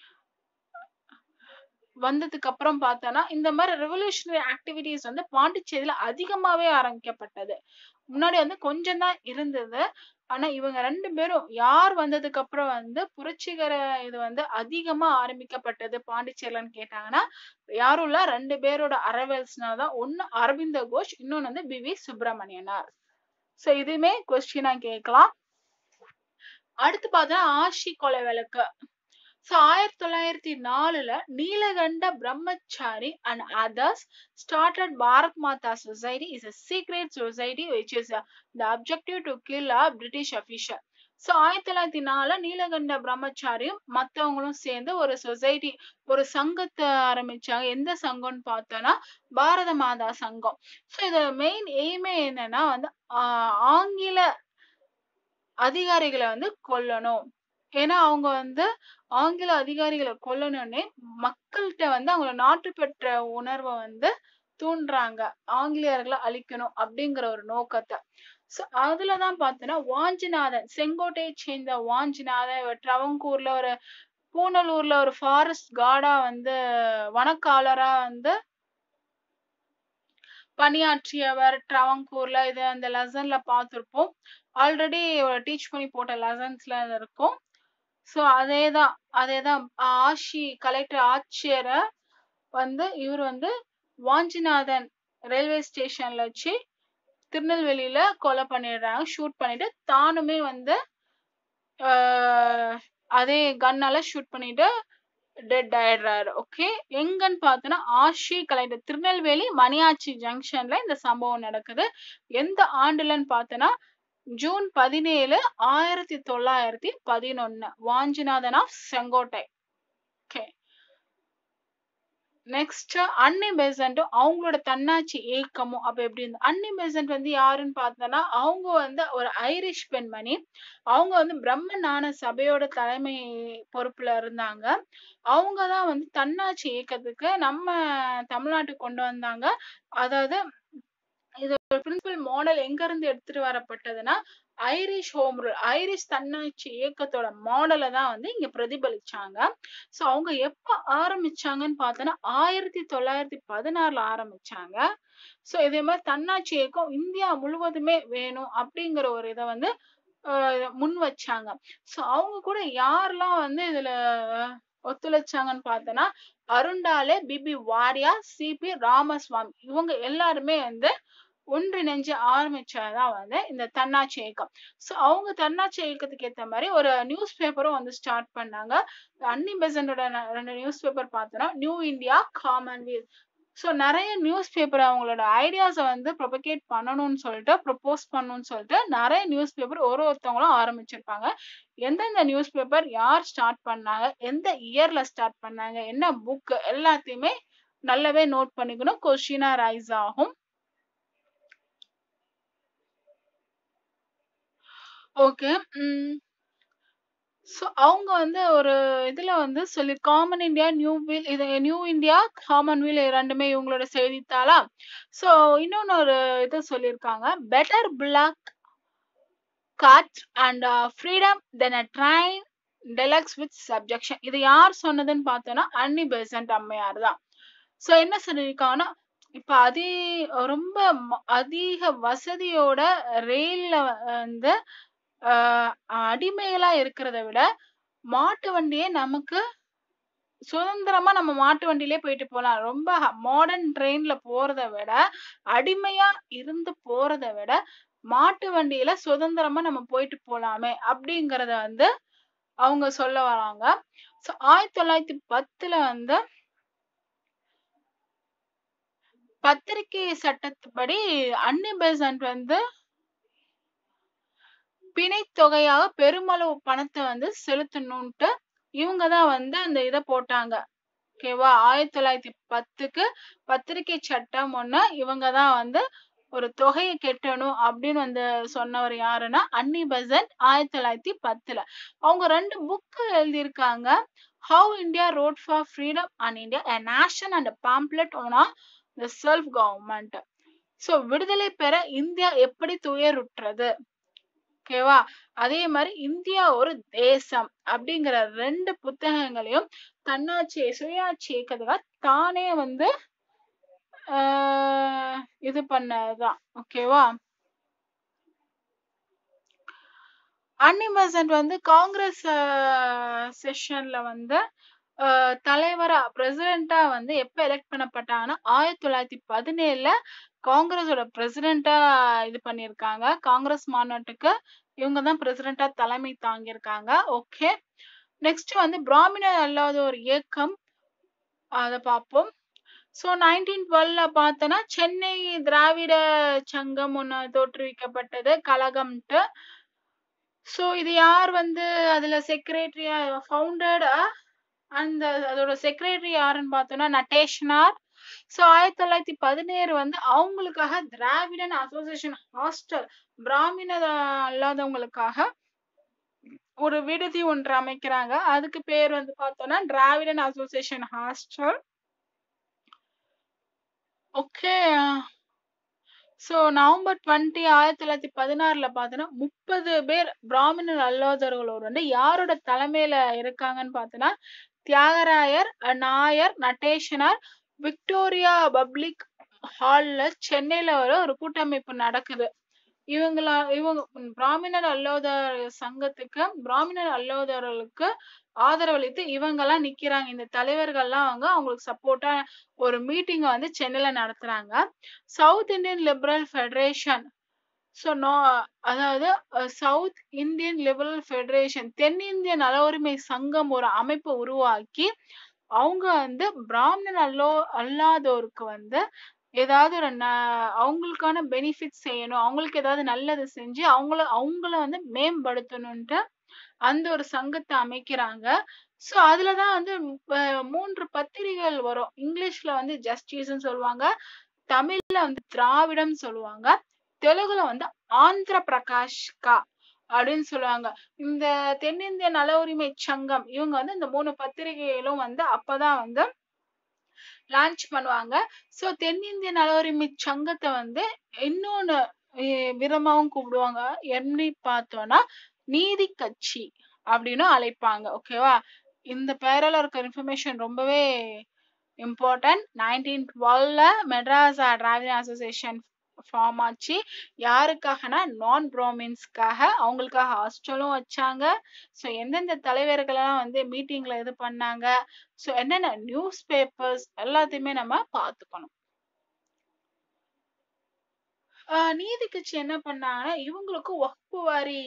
[SPEAKER 1] வந்ததுக்கு அப்புறம் பார்த்தோன்னா இந்த மாதிரி ரெவல்யூஷனரி ஆக்டிவிட்டிஸ் வந்து பாண்டிச்சேரியில அதிகமாவே ஆரம்பிக்கப்பட்டது முன்னாடி வந்து கொஞ்சம் தான் இருந்தது ஆனா இவங்க ரெண்டு பேரும் யார் வந்ததுக்கு அப்புறம் வந்து புரட்சிகர இது வந்து அதிகமா ஆரம்பிக்கப்பட்டது பாண்டிச்சேரிலன்னு கேட்டாங்கன்னா யாரும் இல்ல ரெண்டு பேரோட அரவல்ஸ்னாலதான் ஒண்ணு அரவிந்த கோஷ் இன்னொன்னு வந்து பி வி சுப்பிரமணியனார் சோ இதுவுமே கொஸ்டினா கேட்கலாம் அடுத்து பார்த்தா ஆஷி கொலை விளக்கு ஸோ ஆயிரத்தி தொள்ளாயிரத்தி நாலுல நீலகண்ட பிரம்மச்சாரி and others started Bharat Mata society is a secret society which is the objective to kill a British official so ஆயிரத்தி தொள்ளாயிரத்தி நாலுல நீலகண்ட பிரம்மச்சாரியும் மற்றவங்களும் சேர்ந்து ஒரு சொசைட்டி ஒரு சங்கத்தை ஆரம்பிச்சாங்க எந்த சங்கம்னு பார்த்தோம்னா பாரத மாதா சங்கம் ஸோ இது மெயின் எய்மே என்னன்னா வந்து ஆங்கில அதிகாரிகளை வந்து கொல்லணும் ஏன்னா அவங்க வந்து ஆங்கில அதிகாரிகளை கொல்லணும்னே மக்கள்கிட்ட வந்து அவங்கள நாட்டு பெற்ற உணர்வை வந்து தூண்டுறாங்க ஆங்கிலேயர்களை அழிக்கணும் அப்படிங்கிற ஒரு நோக்கத்தை ஸோ அதுலதான் பார்த்தோன்னா வாஞ்சிநாதன் செங்கோட்டையை சேர்ந்த வாஞ்சிநாதன் ட்ரவங்கூர்ல ஒரு பூனலூர்ல ஒரு ஃபாரஸ்ட் கார்டா வந்து வனக்காலரா வந்து பணியாற்றியவர் ட்ரவங்கூர்ல இது அந்த லெசன்ல பார்த்துருப்போம் ஆல்ரெடி டீச் பண்ணி போட்ட லெசன்ஸ்ல இருக்கும் ஸோ அதேதான் அதேதான் ஆஷி கலெக்டர் ஆட்சியரை வந்து இவர் வந்து வாஞ்சிநாதன் ரயில்வே ஸ்டேஷன்ல வச்சு திருநெல்வேலியில கொலை பண்ணிடுறாங்க ஷூட் பண்ணிட்டு தானுமே வந்து அதே கன்னால ஷூட் பண்ணிட்டு டெட் ஆயிடுறாரு ஓகே எங்கன்னு பார்த்தோன்னா ஆஷி கலெக்டர் திருநெல்வேலி மணியாச்சி ஜங்ஷன்ல இந்த சம்பவம் நடக்குது எந்த ஆண்டுலன்னு பார்த்தோன்னா ஜூன் பதினேழு ஆயிரத்தி தொள்ளாயிரத்தி பதினொன்னு Vanchinathan of Sengottai next Annie பெசன்ட்டும் அவங்களோட தன்னாட்சி ஏக்கமும் அப்ப எப்படி இருந்து அன்னி பெசன்ட் வந்து யாருன்னு பார்த்தோம்னா அவங்க வந்து ஒரு ஐரிஷ் பெண்மணி அவங்க வந்து பிரம்ம ஞான சபையோட தலைமை பொறுப்புல இருந்தாங்க அவங்க தான் வந்து தன்னாட்சி இயக்கத்துக்கு நம்ம தமிழ்நாட்டுக்கு கொண்டு வந்தாங்க அதாவது இது பிரின்சிபல் மாடல் எங்க இருந்து எடுத்துட்டு வரப்பட்டதுன்னா ஐரிஷ் ஹோம் ரூல் ஐரிஷ் தன்னாட்சி இயக்கத்தோட மாடலை தான் வந்து இங்க பிரதிபலிச்சாங்க சோ அவங்க எப்ப ஆரம்பிச்சாங்கன்னு பார்த்தோன்னா ஆயிரத்தி தொள்ளாயிரத்தி பதினாறுல ஆரம்பிச்சாங்க சோ இதே மாதிரி தன்னாட்சி இயக்கம் இந்தியா முழுவதுமே வேணும் அப்படிங்கிற ஒரு இதை வந்து ஆஹ் முன் வச்சாங்க சோ அவங்க கூட யாரெல்லாம் வந்து இதுல ஒத்துழைச்சாங்கன்னு பார்த்தோன்னா அருண்டாலே பிபி வாரியா சிபி ராமசுவாமி இவங்க எல்லாருமே வந்து ஒன்றிணைஞ்சு ஆரம்பிச்சதான் வந்து இந்த தன்னாட்சி இயக்கம் சோ அவங்க தன்னாட்சி இயக்கத்துக்கு ஏத்த மாதிரி ஒரு நியூஸ் பேப்பரும் வந்து ஸ்டார்ட் பண்ணாங்க அன்னி பெசன்டோட ரெண்டு நியூஸ் பேப்பர் பார்த்தோம்னா நியூ இந்தியா காமன்வெல்த் ஸோ நிறைய நியூஸ் பேப்பர் அவங்களோட ஐடியாஸை வந்து ப்ரொபகேட் பண்ணணும்னு சொல்லிட்டு ப்ரொப்போஸ் பண்ணணும்னு சொல்லிட்டு நிறைய நியூஸ் பேப்பர் ஒரு ஒருத்தவங்களும் ஆரம்பிச்சிருப்பாங்க எந்தெந்த நியூஸ் பேப்பர் யார் ஸ்டார்ட் பண்ணாங்க எந்த இயர்ல ஸ்டார்ட் பண்ணாங்க என்ன புக் எல்லாத்தையுமே நல்லாவே நோட் பண்ணிக்கணும் கொஸ்டினா ரைஸ் ஆகும் ஓகே ஸோ அவங்க வந்து ஒரு இதுல வந்து சொல்லி காமன் இந்தியா நியூ வீல் இது நியூ இந்தியா காமன் வீல் ரெண்டுமே இவங்களோட செய்தித்தாளா ஸோ இன்னொன்னு ஒரு இது சொல்லியிருக்காங்க better bullock cart and freedom than a train deluxe with subjection இது யார் சொன்னதுன்னு பார்த்தோன்னா அன்னி பெசன்ட் அம்மையார் தான் ஸோ என்ன சொல்லியிருக்காங்கன்னா இப்ப அதி ரொம்ப ம- அதிக வசதியோட ரயில்ல வந்து ஆஹ் அடிமைகளா இருக்கிறத விட மாட்டு வண்டியே நமக்கு சுதந்திரமா நம்ம மாட்டு வண்டியிலே போயிட்டு போலாம் ரொம்ப மாடர்ன் ட்ரெயின்ல போறதை விட அடிமையா இருந்து போறதை விட மாட்டு வண்டியில சுதந்திரமா நம்ம போயிட்டு போலாமே அப்படிங்கறத வந்து அவங்க சொல்ல வராங்க ஸோ ஆயிரத்தி தொள்ளாயிரத்தி பத்துல வந்து பத்திரிகை சட்டத்துப்படி அன்னி பெசன்ட் வந்து பிணைத் தொகையாக பெருமளவு பணத்தை வந்து செலுத்தணும்ட்டு இவங்க தான் வந்து அந்த இதை போட்டாங்க ஓகேவா ஆயிரத்தி தொள்ளாயிரத்தி பத்துக்கு பத்திரிகை சட்டம் ஒண்ணு இவங்க தான் வந்து ஒரு தொகையை கட்டணும் அப்படின்னு வந்து சொன்னவர் யாருன்னா அன்னி பெசன்ட் ஆயிரத்தி தொள்ளாயிரத்தி பத்துல அவங்க ரெண்டு புக் எழுதியிருக்காங்க how India wrought for freedom and India a nation and pamphlet on the self government so விடுதலை பெற இந்தியா எப்படி துயருற்றது ஓகேவா அதே மாதிரி இந்தியா ஒரு தேசம் அப்படிங்கிற ரெண்டு புத்தகங்களையும் தன்னாட்சி சுயாட்சி இயக்கத்துக்காக தானே வந்து ஆஹ் இது பண்ணதுதான் ஓகேவா அன்னி பெசன்ட் வந்து காங்கிரஸ் செஷன்ல வந்து ஆஹ் தலைவரா பிரசிடென்ட்டா வந்து எப்ப எலெக்ட் பண்ணப்பட்டாங்கன்னா ஆயிரத்தி தொள்ளாயிரத்தி பதினேழுல காங்கிரஸோட பிரசிடென்ட்டா இது பண்ணியிருக்காங்க காங்கிரஸ் மாநாட்டுக்கு இவங்க தான் பிரசிடென்ட்டா தலைமை தாங்கியிருக்காங்க ஓகே நெக்ஸ்ட் வந்து பிராமணர் அல்லாத ஒரு இயக்கம் அதை பார்ப்போம் ஸோ நைன்டீன் டுவெல்ல பார்த்தோன்னா சென்னை திராவிட சங்கம் ஒன்று தோற்றுவிக்கப்பட்டது கழகம்ட்டு ஸோ இது யார் வந்து அதுல செக்ரட்டரியா ஃபவுண்டட் அந்த அதோட செக்ரட்டரி யாருன்னு பார்த்தோம்னா நட்டேஷ்னார் ஸோ ஆயிரத்தி தொள்ளாயிரத்தி பதினேழு வந்து அவங்களுக்காக திராவிடன் அசோசியேஷன் ஹாஸ்டல் பிராமண அல்லாதவங்களுக்காக ஒரு விடுதி ஒன்று அமைக்கிறாங்க அதுக்கு பேர் வந்து பார்த்தோம்னா Dravidian association hostel okay so November twenty ஆயிரத்தி தொள்ளாயிரத்தி பதினாறுல பார்த்தோன்னா முப்பது பேர் பிராமணர் அல்லாதவர்களோர் வந்து யாரோட தலைமையில இருக்காங்கன்னு பார்த்தோன்னா Thyagarayar uh, Nair Nateshanar Victoria public ஹால்ல சென்னையில ஒரு ஒரு கூட்டமைப்பு நடக்குது இவங்களா இவங்க பிராமணர் அல்லாதவர் சங்கத்துக்கு பிராமணர் அல்லாதவர்களுக்கு ஆதரவளித்து இவங்கெல்லாம் நிக்கிறாங்க இந்த தலைவர்கள்லாம் அவங்க அவங்களுக்கு சப்போர்ட்டா ஒரு மீட்டிங் வந்து சென்னையில நடத்துறாங்க south Indian liberal federation so no அதாவது சவுத் இந்தியன் லிபரல் ஃபெடரேஷன் தென்னிந்திய நல உரிமை சங்கம் ஒரு அமைப்பை உருவாக்கி அவங்க வந்து பிராமணன் அல்லோ அல்லாதோருக்கு வந்து ஏதாவது ஒரு ந- அவங்களுக்கான பெனிஃபிட் செய்யணும் அவங்களுக்கு ஏதாவது நல்லது செஞ்சு அவங்கள அவங்கள வந்து மேம்படுத்தணும்ட்டு அந்த ஒரு சங்கத்தை அமைக்கிறாங்க ஸோ அதுல தான் வந்து அஹ், மூன்று பத்திரிகைகள் வரும் இங்கிலீஷ்ல வந்து ஜஸ்டிஸ்ன்னு சொல்லுவாங்க தமிழ்ல வந்து திராவிடம் சொல்லுவாங்க தெலுங்குல வந்து ஆந்திர பிரகாஷ்கா அப்படின்னு சொல்லுவாங்க இந்த தென்னிந்திய நல உரிமை சங்கம் இவங்க வந்து இந்த மூணு பத்திரிகைகளும் வந்து அப்பதான் வந்து லான்ச் பண்ணுவாங்க ஸோ தென்னிந்திய நல உரிமை சங்கத்தை வந்து இன்னொன்னு அஹ், விதமாவும் கூப்பிடுவாங்க எப்படி பார்த்தோம்னா நீதி கட்சி அப்படின்னு அழைப்பாங்க ஓகேவா இந்த பேரால இருக்க இன்ஃபர்மேஷன் ரொம்பவே இம்பார்ட்டன்ட் நைன்டீன் டுவெல்ல மெட்ராஸ் டிராவிங் அசோசியேஷன் ஃபார்ம் ஆச்சு யாருக்காகனா நான் ப்ரோமின்ஸ்க்காக அவங்களுக்காக ஹாஸ்டலும் வச்சாங்க ஸோ எந்தெந்த தலைவர்களெல்லாம் வந்து மீட்டிங்ல இது பண்ணாங்க ஸோ என்னென்ன நியூஸ் பேப்பர்ஸ் எல்லாத்தையுமே நம்ம பார்த்துக்கணும் ஆஹ் நீதி கட்சி என்ன பண்ணாங்கன்னா இவங்களுக்கு வகுப்பு வாரி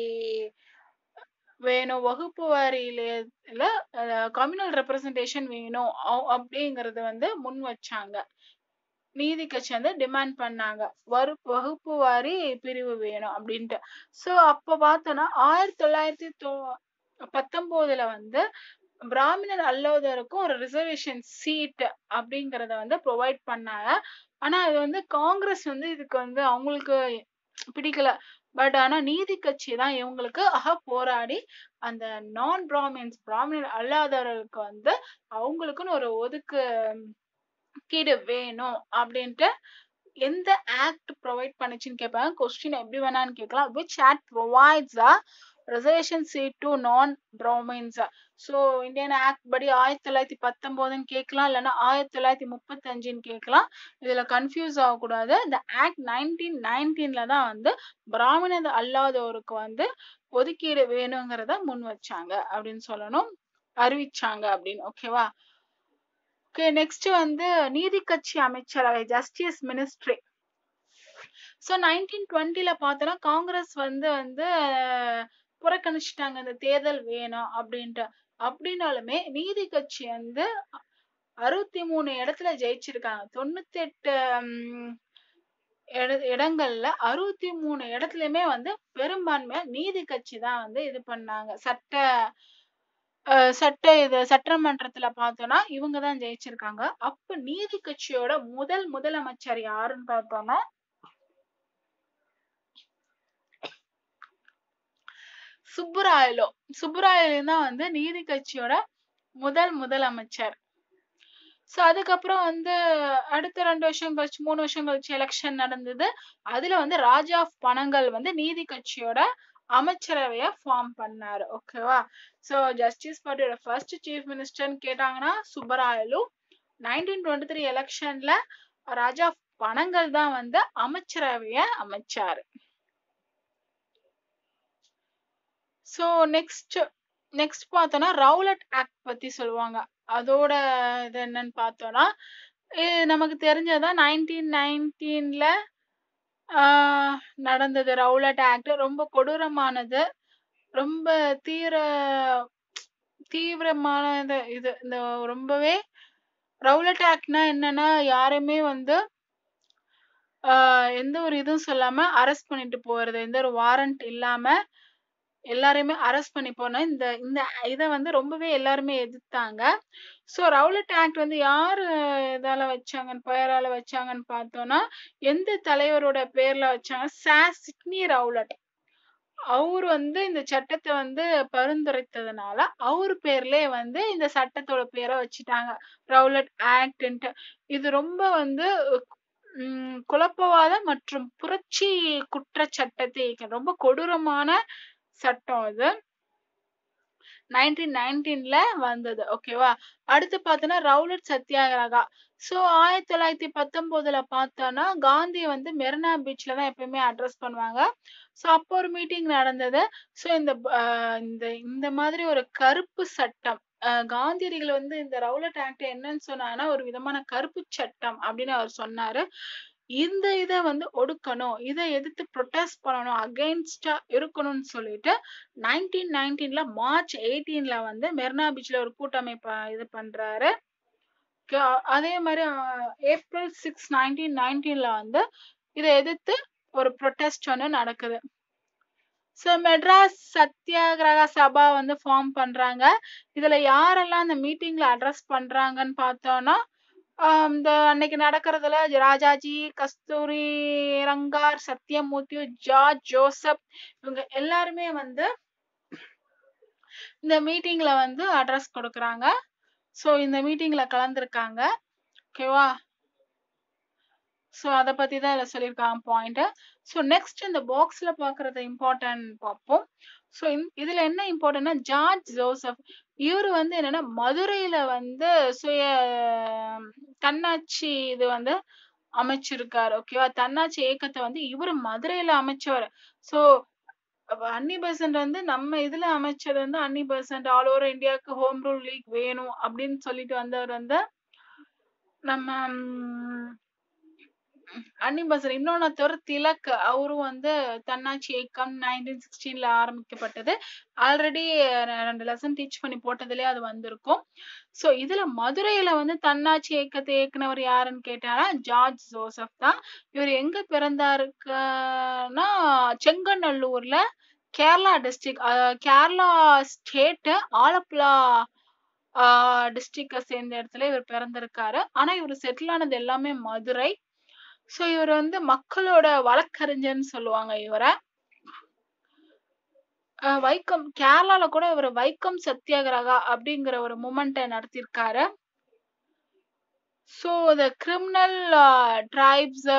[SPEAKER 1] வேணும் வகுப்பு வாரியில கம்யூனல் ரெப்ரசன்டேஷன் வேணும் அ- அப்படிங்கறது வந்து முன் வச்சாங்க நீதி கட்சி வந்து டிமாண்ட் பண்ணாங்க வரு வகுப்பு வாரி பிரிவு வேணும் அப்படின்ட்டு சோ அப்ப பார்த்தோம்னா ஆயிரத்தி தொள்ளாயிரத்தி தொ- பத்தொன்பதுல வந்து பிராமணர் அல்லாதவருக்கும் ஒரு ரிசர்வேஷன் சீட் அப்படிங்கறத வந்து ப்ரொவைட் பண்ணாங்க ஆனா அது வந்து காங்கிரஸ் வந்து இதுக்கு வந்து அவங்களுக்கு பிடிக்கல பட் ஆனா நீதி கட்சி தான் இவங்களுக்கு அக போராடி அந்த நான் பிராமின்ஸ் பிராமணர் அல்லாதவர்களுக்கு வந்து அவங்களுக்குன்னு ஒரு ஒதுக்கு கீடு வேணும் அப்படின்ட்டு எந்த ஆக்ட் ப்ரொவைட் பண்ணுச்சுன்னு கேட்பாங்க கொஸ்டின் எப்படி வேணான்னு கேட்கலாம் which act provides a reservation seat to non Brahmins so Indian act படி ஆயிரத்தி தொள்ளாயிரத்தி பத்தொன்பதுன்னு கேட்கலாம் இல்லைன்னா ஆயிரத்தி தொள்ளாயிரத்தி முப்பத்தஞ்சுன்னு கேட்கலாம் இதுல கன்ஃபியூஸ் ஆகக்கூடாது இந்த ஆக்ட் நைன்டீன் நைன்டீன்ல தான் வந்து பிராமணர் அல்லாதோருக்கு வந்து ஒதுக்கீடு வேணுங்கிறத முன் வச்சாங்க அப்படின்னு சொல்லணும் அறிவிச்சாங்க அப்படின்னு ஓகேவா ஓகே நெக்ஸ்ட் வந்து நீதி கட்சி அமைச்சரவை ஜஸ்டிஸ் மினிஸ்ட்ரி ஸோ நைன்டீன் டுவெண்ட்டில பார்த்தோன்னா காங்கிரஸ் வந்து வந்து அஹ், புறக்கணிச்சிட்டாங்க இந்த தேர்தல் வேணும் அப்படின்ட்டு அப்படின்னாலுமே நீதி கட்சி வந்து அறுபத்தி மூணு இடத்துல ஜெயிச்சிருக்காங்க தொண்ணூத்தி எட்டு இடங்கள்ல அறுபத்தி மூணு இடத்துலயுமே வந்து பெரும்பான்மையா நீதி கட்சி தான் வந்து இது பண்ணாங்க சட்ட அஹ், சட்ட இது சட்டமன்றத்துல பார்த்தோம்னா இவங்க தான் ஜெயிச்சிருக்காங்க அப்ப நீதி கட்சியோட முதல் முதலமைச்சர் யாருன்னு பார்த்தோம்னா சுப்புராயலு சுப்புராயலு தான் வந்து நீதி கட்சியோட முதல் முதலமைச்சர் சோ அதுக்கப்புறம் வந்து அடுத்த ரெண்டு வருஷம் கழிச்சு மூணு வருஷம் கழிச்சு எலெக்ஷன் நடந்தது அதுல வந்து ராஜா ஆஃப் பனங்கல் வந்து நீதி கட்சியோட அமைச்சரவைய ஃபார்ம் பண்ணாரு ஓகேவா சோ ஜஸ்டிஸ் பார்ட்டியோட ஃபர்ஸ்ட் சீஃப் மினிஸ்டர்னு கேட்டாங்கன்னா சுப்பராயலு நைன்டீன் டுவெண்ட்டி த்ரீ எலெக்ஷன்ல ராஜா ஆஃப் பனங்கல் தான் வந்து அமைச்சரவைய அமைச்சாரு சோ நெக்ஸ்ட் நெக்ஸ்ட் பார்த்தோம்னா ரவுலட் ஆக்ட் பத்தி சொல்லுவாங்க அதோட இது என்னன்னு பார்த்தோம்னா இது நமக்கு தெரிஞ்சதுதான் நைன்டீன் நைன்டீன்ல நடந்தது ரவுலட் ஆக்ட் ரொம்ப கொடூரமானது ரொம்ப தீர தீவிரமானது இது இந்த ரொம்பவே ரவுலட் ஆக்ட்னா என்னன்னா யாருமே வந்து ஆஹ் எந்த ஒரு இதுவும் சொல்லாம அரெஸ்ட் பண்ணிட்டு போறது எந்த ஒரு வாரண்ட் இல்லாம எல்லாரையுமே அரெஸ்ட் பண்ணி போன இந்த இந்த இதை வந்து ரொம்பவே எல்லாருமே எதிர்த்தாங்க ஸோ ரவுலட் ஆக்ட் வந்து யாரு இதால வச்சாங்கன்னு பெயரால வச்சாங்கன்னு பார்த்தோம்னா எந்த தலைவரோட பேர்ல வச்சாங்க சா சிட்னி ரவுலட் அவர் வந்து இந்த சட்டத்தை வந்து பரிந்துரைத்ததுனால அவர் பேர்லயே வந்து இந்த சட்டத்தோட பேரை வச்சுட்டாங்க ரவுலட் ஆக்ட்ன்ட்டு இது ரொம்ப வந்து உம் குழப்பவாத மற்றும் புரட்சி குற்ற சட்டத்தை ரொம்ப கொடூரமான சட்டம் இது நைன்டீன் நைன்டீன்ல வந்தது ஓகேவா அடுத்து பார்த்தோன்னா ரவுலட் சத்தியாகிரகா ஸோ ஆயிரத்தி தொள்ளாயிரத்தி பத்தொன்பதுல பார்த்தோன்னா காந்தி வந்து மெரினா பீச்ல தான் எப்பயுமே அட்ரஸ் பண்ணுவாங்க ஸோ அப்போ ஒரு மீட்டிங் நடந்தது ஸோ இந்த ஆஹ் இந்த இந்த மாதிரி ஒரு கருப்பு சட்டம் ஆஹ் காந்தியடிகள் வந்து இந்த ரவுலட் ஆக்ட் என்னன்னு சொன்னாங்கன்னா ஒரு விதமான கருப்பு சட்டம் அப்படின்னு அவர் சொன்னாரு இந்த இதை வந்து ஒடுக்கணும் இதை எதிர்த்து ப்ரொட்டஸ்ட் பண்ணணும் அகெயின்ஸ்டா இருக்கணும்னு சொல்லிட்டு நைன்டீன் நைன்டீன்ல மார்ச் எயிட்டீன்ல வந்து மெரினா பீச்ல ஒரு கூட்டமைப்பு இது பண்றாரு க- அதே மாதிரி ஏப்ரல் சிக்ஸ் நைன்டீன் நைன்டீன்ல வந்து இதை எதிர்த்து ஒரு ப்ரொட்டஸ்ட் ஒன்று நடக்குது ஸோ மெட்ராஸ் சத்தியாகிரக சபா வந்து ஃபார்ம் பண்றாங்க இதுல யாரெல்லாம் அந்த மீட்டிங்ல அட்ரஸ் பண்றாங்கன்னு பார்த்தோம்னா ஆஹ் இந்த அன்னைக்கு நடக்கிறதுல ராஜாஜி கஸ்தூரி ரங்கார் சத்யமூர்த்தி ஜார்ஜ் ஜோசப் இவங்க எல்லாருமே வந்து இந்த மீட்டிங்ல வந்து அட்ரஸ் கொடுக்குறாங்க ஸோ இந்த மீட்டிங்ல கலந்துருக்காங்க ஓகேவா ஸோ அதை பத்தி தான் இதில் சொல்லியிருக்காங்க பாயிண்ட் ஸோ நெக்ஸ்ட் இந்த பாக்ஸ்ல பார்க்கறது இம்பார்ட்டன்ட் பார்ப்போம் ஸோ இதுல என்ன இம்பார்ட்டன்ட்னா ஜார்ஜ் ஜோசப் இவர் வந்து என்னன்னா மதுரையில வந்து சுய தன்னாட்சி இது வந்து அமைச்சிருக்காரு ஓகேவா தன்னாட்சி இயக்கத்தை வந்து இவர் மதுரையில அமைச்சவர் ஸோ அன்னி பெசன்ட் வந்து நம்ம இதுல அமைச்சது வந்து அன்னி பெசன்ட் ஆல் ஓவர் இந்தியாவுக்கு ஹோம் ரூல் லீக் வேணும் அப்படின்னு சொல்லிட்டு வந்தவர் வந்து நம்ம ம், அன்னி பெசன்ட் இன்னொன்னத்தவர் திலக் அவரும் வந்து தன்னாட்சி இயக்கம் நைன்டீன் சிக்ஸ்டீன்ல ஆரம்பிக்கப்பட்டது ஆல்ரெடி ரெண்டு லெசன் டீச் பண்ணி போட்டதுலயே அது வந்திருக்கும் சோ இதுல மதுரையில வந்து தன்னாட்சி இயக்கத்தை இயக்குனவர் யாருன்னு கேட்டாரா ஜார்ஜ் ஜோசப் தான் இவர் எங்க பிறந்தாருக்குன்னா செங்கநல்லூர்ல Kerala district Kerala state Alappuzha district சேர்ந்த இடத்துல இவர் பிறந்திருக்காரு ஆனா இவர் செட்டில் ஆனது எல்லாமே மதுரை சோ இவர் வந்து மக்களோட வழக்கறிஞர்னு சொல்லுவாங்க இவரை அஹ் வைக்கம் கேரளால கூட இவர் வைக்கம் சத்தியாகிரகா அப்படிங்கிற ஒரு மூமெண்ட்டை நடத்தியிருக்காரு ஸோ த கிரிமினல் ட்ரைப்ஸ்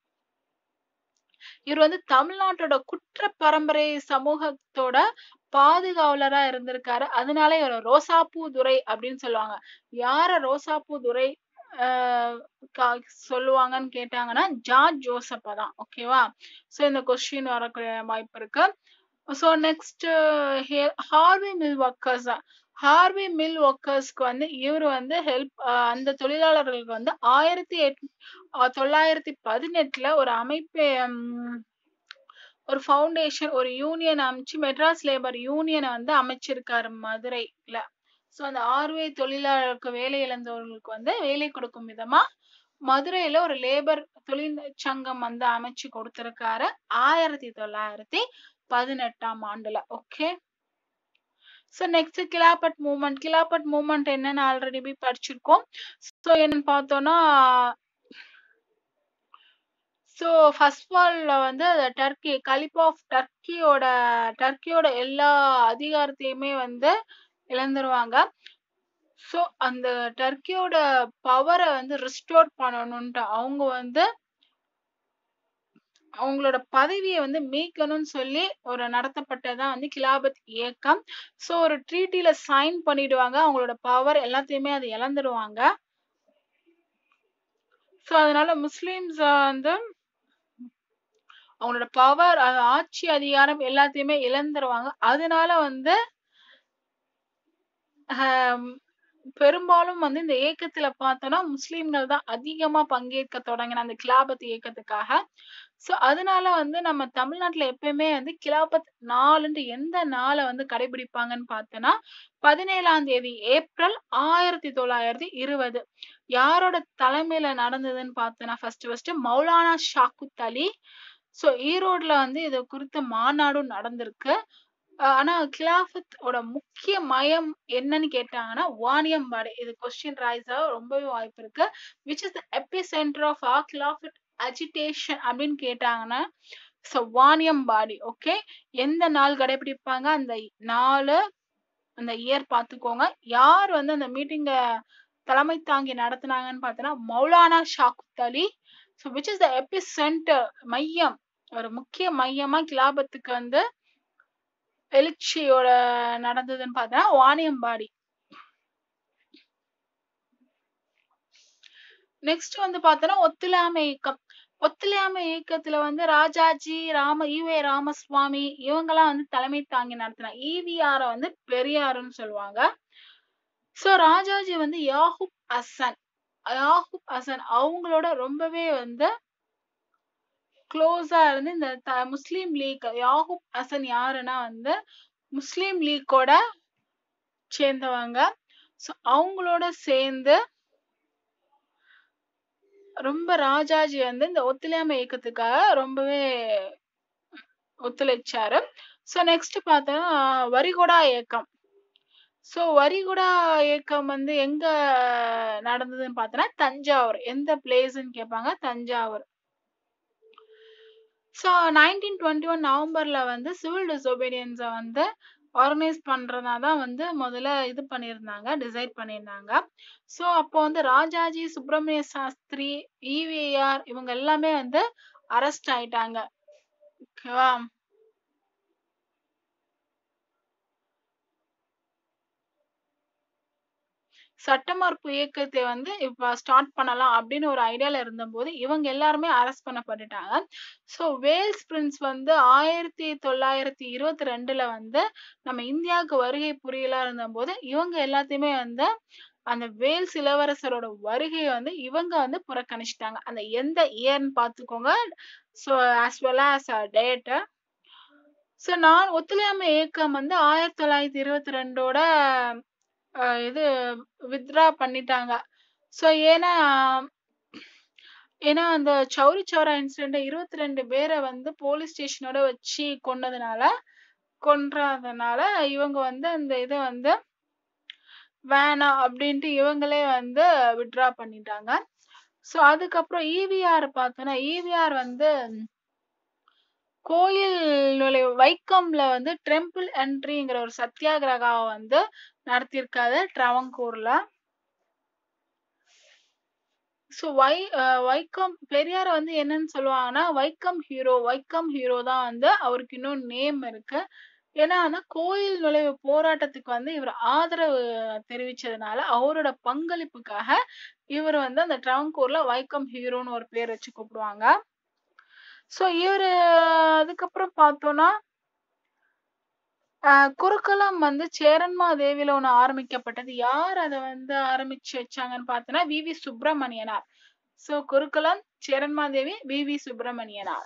[SPEAKER 1] இவர் வந்து தமிழ்நாட்டோட குற்ற பரம்பரை சமூகத்தோட பாதுகாவலரா இருந்திருக்காரு அதனால இவர் ரோசாப்பூ துரை அப்படின்னு சொல்லுவாங்க யார ரோசாப்பூ துரை ஆஹ் கா- சொல்லுவாங்கன்னு கேட்டாங்கன்னா ஜார்ஜ் ஜோசப்ப தான் ஓகேவா ஸோ இந்த கொஸ்டின் வரக்கூடிய வாய்ப்பு இருக்கு so next Harvey mill workers Harvey mill ஒர்க்கர்ஸ்க்கு வந்து இவர் வந்து ஹெல்ப் அந்த தொழிலாளர்களுக்கு வந்து ஆயிரத்தி எட் அஹ் தொள்ளாயிரத்தி பதினெட்டுல ஒரு அமைப்பு ஹம், ஒரு ஃபவுண்டேஷன் ஒரு யூனியன் அமைச்சு மெட்ராஸ் லேபர் யூனியனை வந்து அமைச்சிருக்காரு மதுரையில ஸோ அந்த ஆர்வே தொழிலாளருக்கு வேலை இழந்தவர்களுக்கு வந்து வேலை கொடுக்கும் விதமா மதுரையில ஒரு லேபர் தொழிற்சங்கம் வந்து அமைச்சு கொடுத்திருக்காரு ஆயிரத்தி தொள்ளாயிரத்தி பதினெட்டாம் ஆண்டுல okay so next Khilafat movement Khilafat movement என்னன்னு ஆல்ரெடி போய் படிச்சிருக்கோம் ஸோ என்னன்னு பார்த்தோம்னா ஸோ ஃபர்ஸ்ட் வால்ல வந்து அந்த டர்க்கி கலிப் ஆஃப் டர்க்கியோட டர்க்கியோட எல்லா அதிகாரத்தையுமே வந்து இழந்துருவாங்க ஸோ அந்த டர்க்கியோட பவரை வந்து ரிஸ்டோர் பண்ணணும்ட்டு அவங்க வந்து அவங்களோட பதவியை வந்து மீட்கணும்னு சொல்லி ஒரு நடத்தப்பட்டதான் வந்து கிலாபத் இயக்கம் ஸோ ஒரு ட்ரீட்டில சைன் பண்ணிடுவாங்க அவங்களோட பவர் எல்லாத்தையுமே அது இழந்துடுவாங்க ஸோ அதனால முஸ்லிம்ஸ் வந்து அவங்களோட பவர் ஆட்சி அதிகாரம் எல்லாத்தையுமே இழந்துருவாங்க அதனால வந்து ஆஹ் பெரும்பாலும் வந்து இந்த இயக்கத்துல பார்த்தோம்னா முஸ்லிம்கள் தான் அதிகமா பங்கேற்க தொடங்கின அந்த கிலாபத் இயக்கத்துக்காக சோ அதனால வந்து நம்ம தமிழ்நாட்டுல எப்பயுமே வந்து கிலாபத் நாளுன்ட்டு எந்த நாளை வந்து கடைபிடிப்பாங்கன்னு பார்த்தோன்னா பதினேழாம் தேதி ஏப்ரல் ஆயிரத்தி தொள்ளாயிரத்தி இருபது யாரோட தலைமையில நடந்ததுன்னு பார்த்தோன்னா first first Maulana Shaukat Ali so ஈரோட்ல வந்து இது குறித்த மாநாடும் நடந்திருக்கு அஹ் ஆனா கிலாஃபத்தோட முக்கிய மயம் என்னன்னு கேட்டாங்கன்னா வாணியம்பாடி இது கொஸ்டின் ரைஸ் ஆக ரொம்பவே வாய்ப்பு இருக்கு which is the epicentre of ah Khilafat agitation அப்படின்னு கேட்டாங்கன்னா ஸோ வாணியம்பாடி ஓகே எந்த நாள் கடைபிடிப்பாங்க அந்த நாலு அந்த இயர் பார்த்துக்கோங்க யார் வந்து அந்த மீட்டிங்கை தலைமை தாங்கி நடத்துனாங்கன்னு பார்த்தோன்னா Maulana Shaukat Ali so which is the epicentre மையம் ஒரு முக்கிய மையமா கிலாபத்துக்கு வந்து எழுச்சியோட நடந்ததுன்னு பார்த்தோன்னா வாணியம்பாடி நெக்ஸ்ட் வந்து பார்த்தோன்னா ஒத்துழையாமை இயக்கம் ஒத்துழையாமை இயக்கத்துல வந்து ராஜாஜி ராம ஈவே ராமசுவாமி இவங்கெல்லாம் வந்து தலைமை தாங்கி நடத்தினாங்க ஈவிஆர வந்து பெரியாருன்னு சொல்லுவாங்க சோ ராஜாஜி வந்து யாஹூப் ஹசன் யாஹூப் ஹசன் அவங்களோட ரொம்பவே வந்து க்ளோஸா இருந்து இந்த த- முஸ்லீம் லீக் யாஹூப் ஹசன் யாருன்னா வந்து முஸ்லீம் லீக்கோட சேர்ந்தவங்க ஸோ அவங்களோட சேர்ந்து ரொம்ப ராஜாஜி வந்து இந்த ஒத்துழையாமை இயக்கத்துக்காக ரொம்பவே ஒத்துழைச்சாரு ஸோ நெக்ஸ்ட் பார்த்தோன்னா வரிகொடா இயக்கம் ஸோ வரிகுடா இயக்கம் வந்து எங்க நடந்ததுன்னு பார்த்தோன்னா தஞ்சாவூர் எந்த பிளேஸ்ன்னு கேட்பாங்க Thanjavur so nineteen twenty one நவம்பர்ல வந்து சிவில் டிசோபீடியன்ஸை வந்து ஆர்கனைஸ் பண்றதா தான் வந்து முதல்ல இது பண்ணியிருந்தாங்க டிசைட் பண்ணியிருந்தாங்க ஸோ அப்போ வந்து ராஜாஜி சுப்பிரமணிய சாஸ்திரி இவிஆர் இவங்க எல்லாமே வந்து அரெஸ்ட் ஆயிட்டாங்க ஓகேவா சட்டமறுப்பு இயக்கத்தை வந்து இப்ப ஸ்டார்ட் பண்ணலாம் அப்படின்னு ஒரு ஐடியால இருந்தபோது இவங்க எல்லாருமே அரெஸ்ட் பண்ணப்பட்டுட்டாங்க ஸோ வேல்ஸ் பிரின்ஸ் வந்து ஆயிரத்தி தொள்ளாயிரத்தி இருபத்தி ரெண்டுல வந்து நம்ம இந்தியாவுக்கு வருகை புரியலா இருந்தபோது இவங்க எல்லாத்தையுமே வந்து அந்த வேல்ஸ் இளவரசரோட வருகையை வந்து இவங்க வந்து புறக்கணிச்சிட்டாங்க அந்த எந்த இயர்னு பார்த்துக்கோங்க ஸோ ஆஸ் வெல் ஆஸ் டேட்டை ஸோ நான் ஒத்துழையாமை இயக்கம் வந்து ஆயிரத்தி தொள்ளாயிரத்தி இருபத்தி ரெண்டோட இது வித்ரா பண்ணிட்டாங்க ஸோ ஏன்னா ஏன்னா அந்த சௌரி சௌரா இன்சிடென்ட் இருபத்தி ரெண்டு பேரை வந்து போலீஸ் ஸ்டேஷனோட வச்சு கொன்னதுனால கொன்றதுனால இவங்க வந்து அந்த இதை வந்து வேணாம் அப்படின்ட்டு இவங்களே வந்து வித்ரா பண்ணிட்டாங்க ஸோ அதுக்கப்புறம் இவிஆர் பார்த்தோன்னா இவிஆர் வந்து கோயில் நுழைவு வைக்கம்ல வந்து டெம்பிள் என்ட்ரிங்கிற ஒரு சத்தியாகிரகாவை வந்து நடத்தியிருக்காரு ட்ரவங்கூர்ல ஸோ வை வைக்கம் பெரியார வந்து என்னன்னு சொல்லுவாங்கன்னா வைக்கம் ஹீரோ வைக்கம் ஹீரோ தான் வந்து அவருக்கு இன்னும் நேம் இருக்கு ஏன்னா வந்து கோயில் நுழைவு போராட்டத்துக்கு வந்து இவர் ஆதரவு தெரிவிச்சதுனால அவரோட பங்களிப்புக்காக இவர் வந்து அந்த ட்ரவங்கூர்ல வைக்கம் ஹீரோன்னு ஒரு பேர் வச்சு கூப்பிடுவாங்க ஸோ இவர் அதுக்கப்புறம் பார்த்தோம்னா குறுக்கலம் வந்து சேரன்மா தேவியில ஒண்ணு ஆரம்பிக்கப்பட்டது யார் அதை வந்து ஆரம்பிச்சு வச்சாங்கன்னு பார்த்தோன்னா V V Subramaniyanar so gurukulam Cheranma Devi V V Subramaniyanar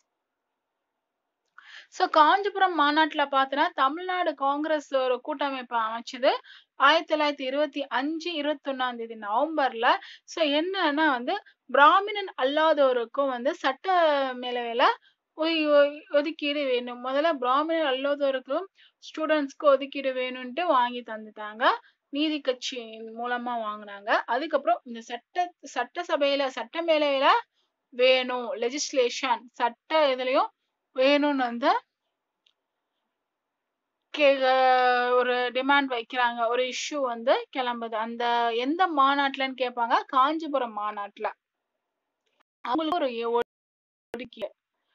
[SPEAKER 1] so Kanchipuram மாநாட்டுல பார்த்தோன்னா தமிழ்நாடு காங்கிரஸ் ஒரு கூட்டமைப்பு அமைச்சது ஆயிரத்தி தொள்ளாயிரத்தி இருபத்தி அஞ்சு இருபத்தி ஒன்னாம் தேதி நவம்பர்ல சோ என்னன்னா வந்து பிராமணன் அல்லாதோருக்கும் வந்து சட்ட மேலவையில ஒதுக்கீடு வேணும் முதல்ல பிராமணர் அல்லாதோருக்கும் ஸ்டூடெண்ட்ஸ்க்கு ஒதுக்கீடு வேணும்ட்டு வாங்கி தந்துட்டாங்க நீதி கட்சி மூலமா வாங்கினாங்க அதுக்கப்புறம் இந்த சட்ட சட்டசபையில சட்ட மேலவையில வேணும் லெஜிஸ்லேஷன் சட்ட இதுலயும் வேணும்னு வந்து ஒரு டிமாண்ட் வைக்கிறாங்க ஒரு இஷ்யூ வந்து கிளம்புது அந்த எந்த மாநாட்டுலன்னு கேட்பாங்க காஞ்சிபுரம் மாநாட்டுல அவங்களுக்கு ஒரு ஒதுக்கீடு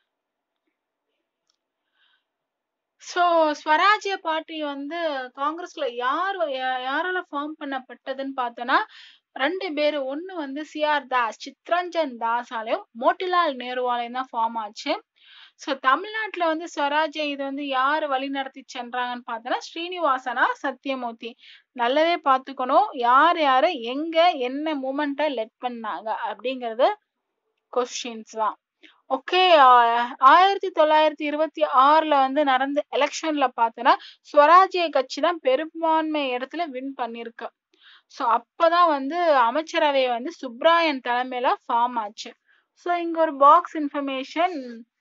[SPEAKER 1] சோ ஸ்வராஜ்ய பார்ட்டி வந்து காங்கிரஸ்ல யார் யாரால ஃபார்ம் பண்ணப்பட்டதுன்னு பார்த்தோன்னா ரெண்டு பேரு ஒண்ணு வந்து சிஆர் தாஸ் சித்ரஞ்சன் தாஸாலையும் மோட்டிலால் நேருவாலையும் தான் ஃபார்ம் ஆச்சு சோ தமிழ்நாட்டுல வந்து ஸ்வராஜ்ய இது வந்து யாரு வழி நடத்தி சென்றாங்கன்னு பார்த்தோன்னா ஸ்ரீனிவாசனா சத்யமூர்த்தி நல்லாவே பார்த்துக்கணும் யார் யாரு எங்க என்ன மூமெண்ட்டை லெட் பண்ணாங்க அப்படிங்கறது கொஸ்டின்ஸ் தான் ஓகே ஆயிரத்தி தொள்ளாயிரத்தி இருபத்தி ஆறுல வந்து நடந்த எலெக்ஷன்ல பார்த்தோன்னா ஸ்வராஜ்ய கட்சி தான் பெரும்பான்மை இடத்துல வின் பண்ணிருக்கு ஸோ அப்பதான் வந்து அமைச்சரவை வந்து சுப்ராயன் தலைமையில ஃபார்ம் ஆச்சு ஸோ இங்க ஒரு பாக்ஸ் இன்ஃபர்மேஷன்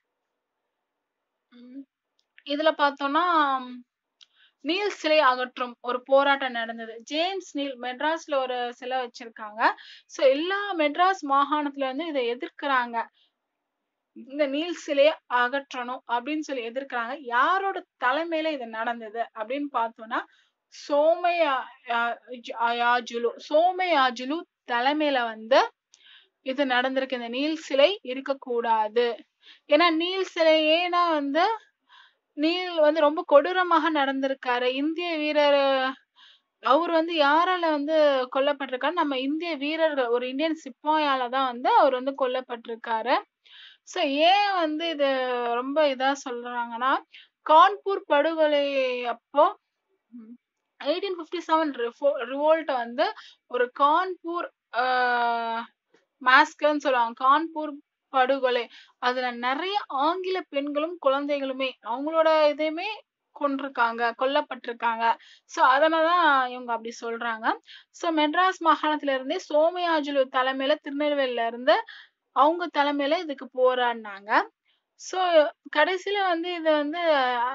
[SPEAKER 1] இதுல பார்த்தோம்னா நீல் சிலை அகற்றும் ஒரு போராட்டம் நடந்தது ஜேம்ஸ் நீல் மெட்ராஸ்ல ஒரு சிலை வச்சிருக்காங்க ஸோ எல்லா மெட்ராஸ் மாகாணத்துல இருந்து இதை எதிர்க்கிறாங்க இந்த நீல் சிலைய அகற்றணும் அப்படின்னு சொல்லி எதிர்க்கிறாங்க யாரோட தலைமையில இது நடந்தது அப்படின்னு பார்த்தோம்னா சோமயாஜுலு சோமயாஜுலு தலைமையில வந்து இது நடந்திருக்கு இந்த நீல் சிலை இருக்கக்கூடாது ஏன்னா நீல் சிலை ஏன்னா வந்து நீல் வந்து ரொம்ப கொடூரமாக நடந்திருக்காரு இந்திய வீரர் அவர் வந்து யாரால வந்து கொல்லப்பட்டிருக்காரு நம்ம இந்திய வீரர்கள் ஒரு இந்தியன் சிப்பாயால தான் வந்து அவர் வந்து கொல்லப்பட்டிருக்காரு சோ ஏன் வந்து இது ரொம்ப இதா சொல்றாங்கன்னா கான்பூர் படுகொலை அப்போ எயிட்டீன் பிப்டி செவன் ரிவோல்ட் வந்து ஒரு கான்பூர் மாஸ்கர்ன்னு சொல்லுவாங்க கான்பூர் படுகொலை அதுல நிறைய ஆங்கில பெண்களும் குழந்தைகளுமே அவங்களோட இதையுமே கொண்டிருக்காங்க கொல்லப்பட்டிருக்காங்க சோ அதனாலதான் இவங்க அப்படி சொல்றாங்க சோ மெட்ராஸ் மாகாணத்துல இருந்தே சோமயாஜுலு தலைமையில திருநெல்வேலியில இருந்து அவங்க தலைமையில இதுக்கு போராடினாங்க சோ கடைசியில வந்து இது வந்து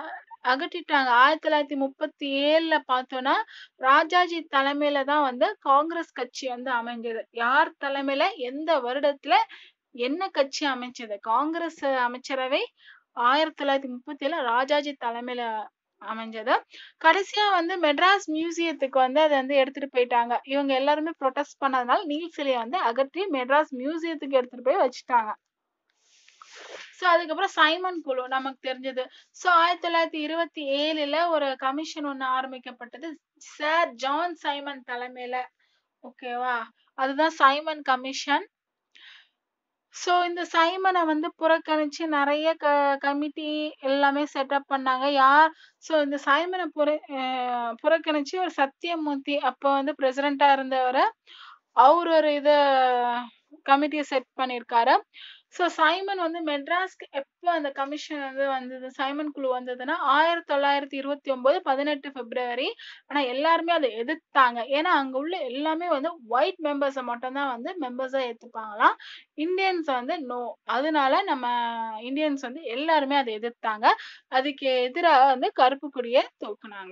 [SPEAKER 1] அகற்றிட்டாங்க ஆயிரத்தி தொள்ளாயிரத்தி முப்பத்தி ஏழுல பார்த்தோம்னா ராஜாஜி தலைமையில தான் வந்து காங்கிரஸ் கட்சி வந்து அமைஞ்சது யார் தலைமையில எந்த வருடத்துல என்ன கட்சி அமைச்சது காங்கிரஸ் அமைச்சரவை ஆயிரத்தி தொள்ளாயிரத்தி முப்பத்தி ஏழுல ராஜாஜி தலைமையில அமைஞ்சது கடைசியா வந்து மெட்ராஸ் மியூசியத்துக்கு வந்து அதை வந்து எடுத்துட்டு போயிட்டாங்க இவங்க எல்லாருமே ப்ரொடெஸ்ட் பண்ணதுனால நீல் சிலையை வந்து அகற்றி மெட்ராஸ் மியூசியத்துக்கு எடுத்துட்டு போய் வச்சுட்டாங்க சோ அதுக்கப்புறம் சைமன் குழு நமக்கு தெரிஞ்சது சோ ஆயிரத்தி தொள்ளாயிரத்தி இருபத்தி ஏழுல ஒரு கமிஷன் ஒண்ணு ஆரம்பிக்கப்பட்டது சார் ஜான் சைமன் தலைமையில ஓகேவா அதுதான் சைமன் கமிஷன் சோ இந்த சைமனை வந்து புறக்கணிச்சு நிறைய க கமிட்டி எல்லாமே செட்டப் பண்ணாங்க யார் சோ இந்த சைமனை புற அஹ் புறக்கணிச்சு ஒரு சத்தியமூர்த்தி அப்ப வந்து பிரசிடென்டா இருந்தவரை அவர் ஒரு இத கமிட்டியை செட் பண்ணியிருக்காரு சோ சைமன் வந்து மெட்ராஸ்க்கு எப்ப அந்த கமிஷன் வந்து வந்தது சைமன் குழு வந்ததுன்னா ஆயிரத்தி தொள்ளாயிரத்தி இருபத்தி ஒன்பது பதினெட்டு பிப்ரவரி ஆனா எல்லாருமே அதை எதிர்த்தாங்க ஏன்னா அங்க உள்ள எல்லாமே வந்து ஒயிட் மெம்பர்ஸை மட்டும்தான் வந்து மெம்பர்ஸா ஏத்துப்பாங்களாம் இந்தியன்ஸ் வந்து நோ அதனால நம்ம இந்தியன்ஸ் வந்து எல்லாருமே அதை எதிர்த்தாங்க அதுக்கு எதிராக வந்து கருப்பு கொடியை தூக்குனாங்க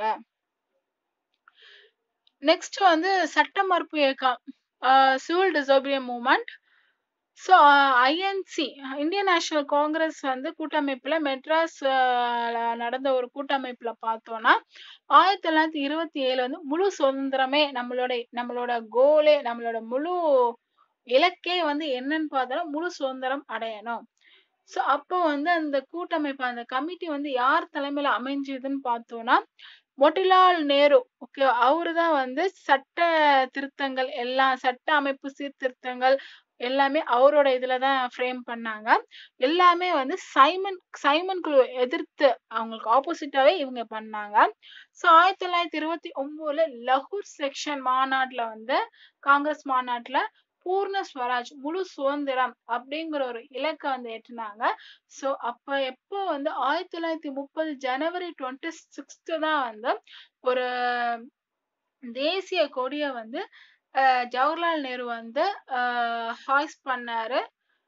[SPEAKER 1] நெக்ஸ்ட் வந்து சட்ட மறுப்பு இயக்கம் civil disobedience movement so INC Indian national Congress வந்து கூட்டமைப்புல மெட்ராஸ் ஆஹ் நடந்த ஒரு கூட்டமைப்புல பார்த்தோம்னா ஆயிரத்தி தொள்ளாயிரத்தி இருபத்தி ஏழு வந்து முழு சுதந்திரமே நம்மளோட நம்மளோட கோலே நம்மளோட முழு இலக்கே வந்து என்னன்னு பார்த்தோம்னா முழு சுதந்திரம் அடையணும் சோ அப்போ வந்து அந்த கூட்டமைப்பு அந்த கமிட்டி வந்து யார் தலைமையில அமைஞ்சதுன்னு பார்த்தோம்னா மொட்டிலால் நேரு ஓகே அவருதான் வந்து சட்ட திருத்தங்கள் எல்லாம் சட்ட அமைப்பு சீர்திருத்தங்கள் எல்லாமே அவரோட இதுலதான் ஃப்ரேம் பண்ணாங்க எல்லாமே வந்து சைமன் சைமன் குழு எதிர்த்து அவங்களுக்கு ஆப்போசிட்டாவே இவங்க பண்ணாங்க சோ ஆயிரத்தி தொள்ளாயிரத்தி இருபத்தி ஒன்பதுல லகூர் செக்ஷன் மாநாட்டுல வந்து காங்கிரஸ் மாநாட்டுல பூர்ண ஸ்வராஜ் முழு சுதந்திரம் அப்படிங்கிற ஒரு இலக்கை வந்து ஏற்றினாங்க சோ அப்ப எப்போ வந்து ஆயிரத்தி தொள்ளாயிரத்தி முப்பது ஜனவரி டுவெண்ட்டி சிக்ஸ்த் தான் வந்து ஒரு தேசிய கொடிய வந்து அஹ், ஜவஹர்லால் நேரு வந்து ஹாய்ஸ் பண்ணாரு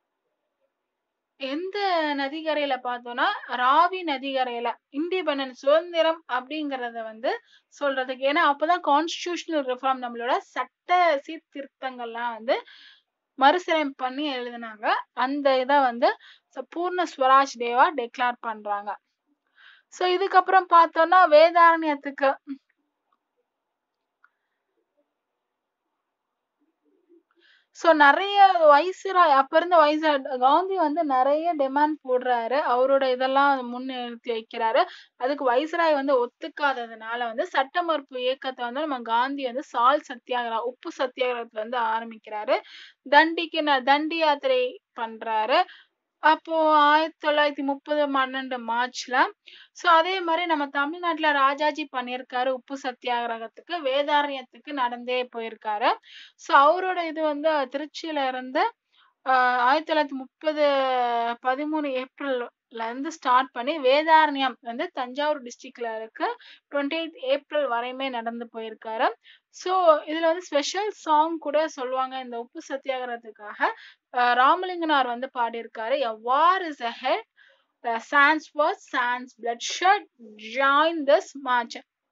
[SPEAKER 1] எந்த நதிக்கரையில பார்த்தோம்னா ராவி நதிக்கரையில இண்டிபெண்டன்ஸ் சுதந்திரம் அப்படிங்கறத வந்து சொல்றதுக்கு ஏன்னா அப்பதான் கான்ஸ்டிடியூஷனல் ரிஃபார்ம் நம்மளோட சட்ட சீர்திருத்தங்கள்லாம் வந்து மறுசீரம் பண்ணி எழுதினாங்க அந்த இத வந்து ச- பூர்ண ஸ்வராஜ் டேவா டெக்ளேர் பண்றாங்க சோ இதுக்கப்புறம் பார்த்தோம்னா வேதாரண்யத்துக்கு சோ நிறைய வைஸ்ராய் அப்ப இருந்த வைஸ்ராய் காந்தி வந்து நிறைய டிமாண்ட் போடுறாரு அவரோட இதெல்லாம் முன்னிறுத்தி வைக்கிறாரு அதுக்கு வைஸ்ராய் வந்து ஒத்துக்காததுனால வந்து சட்ட மறுப்பு இயக்கத்தை வந்து நம்ம காந்தி வந்து சால் சத்தியாகிரா உப்பு சத்தியாகிரகத்துல வந்து ஆரம்பிக்கிறாரு தண்டிக்கு ந- தண்டி யாத்திரை பண்றாரு அப்போ ஆயிரத்தி தொள்ளாயிரத்தி முப்பது பன்னெண்டு மார்ச்ல சோ அதே மாதிரி நம்ம தமிழ்நாட்டுல ராஜாஜி பண்ணியிருக்காரு உப்பு சத்தியாகிரகத்துக்கு வேதாரண்யத்துக்கு நடந்தே போயிருக்காரு சோ அவரோட இது வந்து திருச்சியில இருந்து ஆஹ் ஆயிரத்தி தொள்ளாயிரத்தி முப்பது பதிமூணு ஏப்ரல்ல இருந்து ஸ்டார்ட் பண்ணி வேதாரண்யம் வந்து தஞ்சாவூர் டிஸ்ட்ரிக்ட்ல இருக்கு டுவெண்ட்டி எயிட் ஏப்ரல் வரையுமே நடந்து போயிருக்காரு சோ இதுல வந்து ஸ்பெஷல் சாங் கூட சொல்லுவாங்க இந்த உப்பு சத்தியாகிரகத்துக்காக ஆஹ் ராமலிங்கனார் வந்து பாடியிருக்காரு a war is ahead the sands was sands bloodshed join this march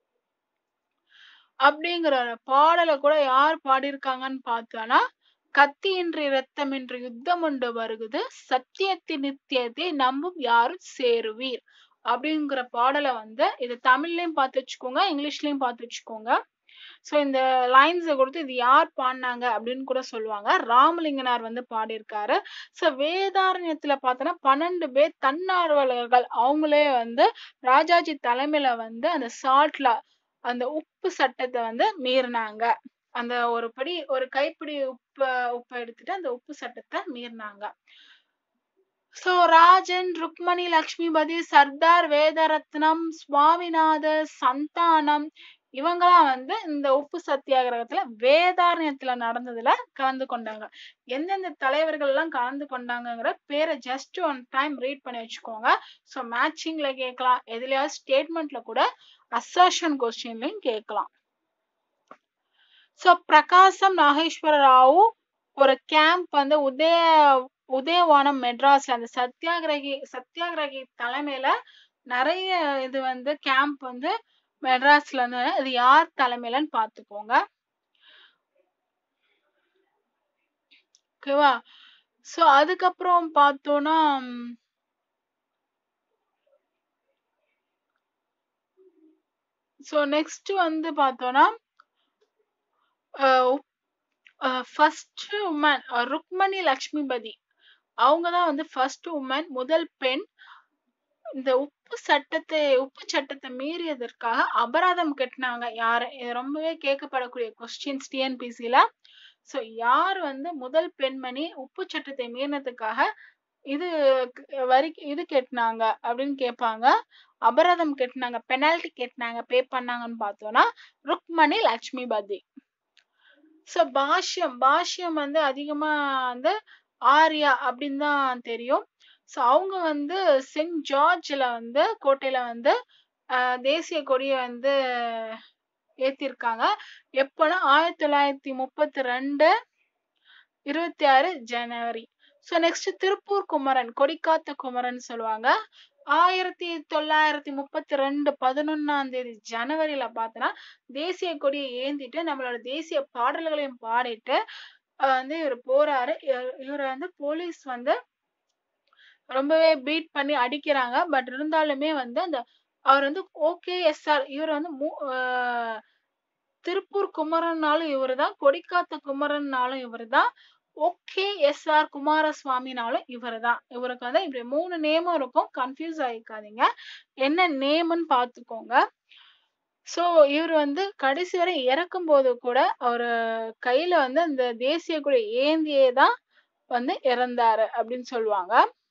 [SPEAKER 1] அப்படிங்கிற ஒரு பாடலை கூட யார் பாடியிருக்காங்கன்னு பார்த்தோம்னா கத்தியின்றி இரத்தமின்றி யுத்தம் உண்டு வருகுது சத்தியத்தின் நித்தியத்தை நம்பும் யாரும் சேருவீர் அப்படிங்கிற பாடலை வந்து இது தமிழ்லயும் பார்த்து வச்சுக்கோங்க இங்கிலீஷ்லயும் பார்த்து வச்சுக்கோங்க சோ இந்த லைன்ஸை கொடுத்து இது யார் பாடினாங்க அப்படின்னு கூட சொல்லுவாங்க ராமலிங்கனார் வந்து பாடியிருக்காரு சோ வேதாரண்யத்துல பார்த்தோன்னா பன்னெண்டு பேர் தன்னார்வலர்கள் அவங்களே வந்து ராஜாஜி தலைமையில வந்து அந்த சால்ட்ல அந்த உப்பு சட்டத்தை வந்து மீறினாங்க அந்த ஒரு படி ஒரு கைப்பிடி உப்பு உப்பை எடுத்துட்டு அந்த உப்பு சட்டத்தை மீறினாங்க சோ ராஜன் ருக்மணி லக்ஷ்மிபதி சர்தார் வேதரத்னம் சுவாமிநாதர் சந்தானம் இவங்கெல்லாம் வந்து இந்த உப்பு சத்தியாகிரகத்துல வேதாரண்யத்துல நடந்ததுல கலந்து கொண்டாங்க எந்தெந்த தலைவர்கள் எல்லாம் கலந்து கொண்டாங்கங்கிற பேரை ஜஸ்ட் ஒன் டைம் ரீட் பண்ணி வச்சுக்கோங்க சோ மேட்சிங்ல கேட்கலாம் எதுலயாவது ஸ்டேட்மெண்ட்ல கூட அசர்ஷன் கொஸ்டின்லயும் கேட்கலாம் சோ பிரகாசம் நாகேஸ்வர ராவு ஒரு கேம்ப் வந்து உதய உதயவானம் மெட்ராஸ்ல அந்த சத்தியாகிரகி சத்தியாகிரகி தலைமையில நிறைய இது வந்து கேம்ப் வந்து மெட்ராஸ்ல இருந்து இது யார் தலைமையிலன்னு பாத்துக்கோங்க ஓகேவா சோ அதுக்கப்புறம் பார்த்தோம்னா சோ நெக்ஸ்ட் வந்து பார்த்தோம்னா ஃபர்ஸ்ட் உமன் ருக்மணி லக்ஷ்மிபதி அவங்க தான் வந்து ஃபர்ஸ்ட் உமன் முதல் பெண் இந்த உப்பு சட்டத்தை உப்பு சட்டத்தை மீறியதற்காக அபராதம் கட்டினாங்க யாரு இது ரொம்பவே கேட்கப்படக்கூடிய கொஸ்டின்ஸ் டிஎன்பிசில சோ யார் வந்து முதல் பெண்மணி உப்பு சட்டத்தை மீறினதுக்காக இது வரி இது கெட்டினாங்க அப்படின்னு கேட்பாங்க அபராதம் கெட்டினாங்க பெனால்டி கெட்டினாங்க பே பண்ணாங்கன்னு பார்த்தோம்னா ருக்மணி லட்சுமிபதி சோ பாஷ்யம் பாஷ்யம் வந்து அதிகமா வந்து ஆர்யா அப்படின்னு தான் தெரியும் சோ அவங்க வந்து சென்ட் ஜார்ஜ்ல வந்து கோட்டையில வந்து ஆஹ் தேசிய கொடியை வந்து ஏத்திருக்காங்க எப்போனா ஆயிரத்தி தொள்ளாயிரத்தி முப்பத்தி ரெண்டு இருபத்தி ஆறு ஜனவரி ஸோ நெக்ஸ்ட் திருப்பூர் குமரன் கொடிக்காத்த குமரன் சொல்லுவாங்க ஆயிரத்தி தொள்ளாயிரத்தி முப்பத்தி ரெண்டு பதினொன்னாம் தேதி ஜனவரியில பார்த்தோன்னா தேசிய கொடியை ஏந்திட்டு நம்மளோட தேசிய பாடல்களையும் பாடிட்டு வந்து இவர் போறாரு இவரை வந்து போலீஸ் வந்து ரொம்பவே பீட் பண்ணி அடிக்கிறாங்க பட் இருந்தாலுமே வந்து அந்த அவர் வந்து ஓகே எஸ்ஆர் இவர் வந்து திருப்பூர் குமரன்னாலும் இவர் தான் கொடிக்காத்த குமரன்னாலும் இவர் தான் ஓகே எஸ் ஆர் குமாரசுவாமினாலும் இவர் தான் இவருக்கு வந்து இப்படி மூணு நேமும் இருக்கும் கன்ஃபியூஸ் ஆயிக்காதீங்க என்ன நேம்னு பார்த்துக்கோங்க ஸோ இவர் வந்து கடைசி வரை இறக்கும் போது கூட அவர் கையில வந்து அந்த தேசிய கொடி ஏந்தியே தான் வந்து இறந்தாரு அப்படின்னு சொல்லுவாங்க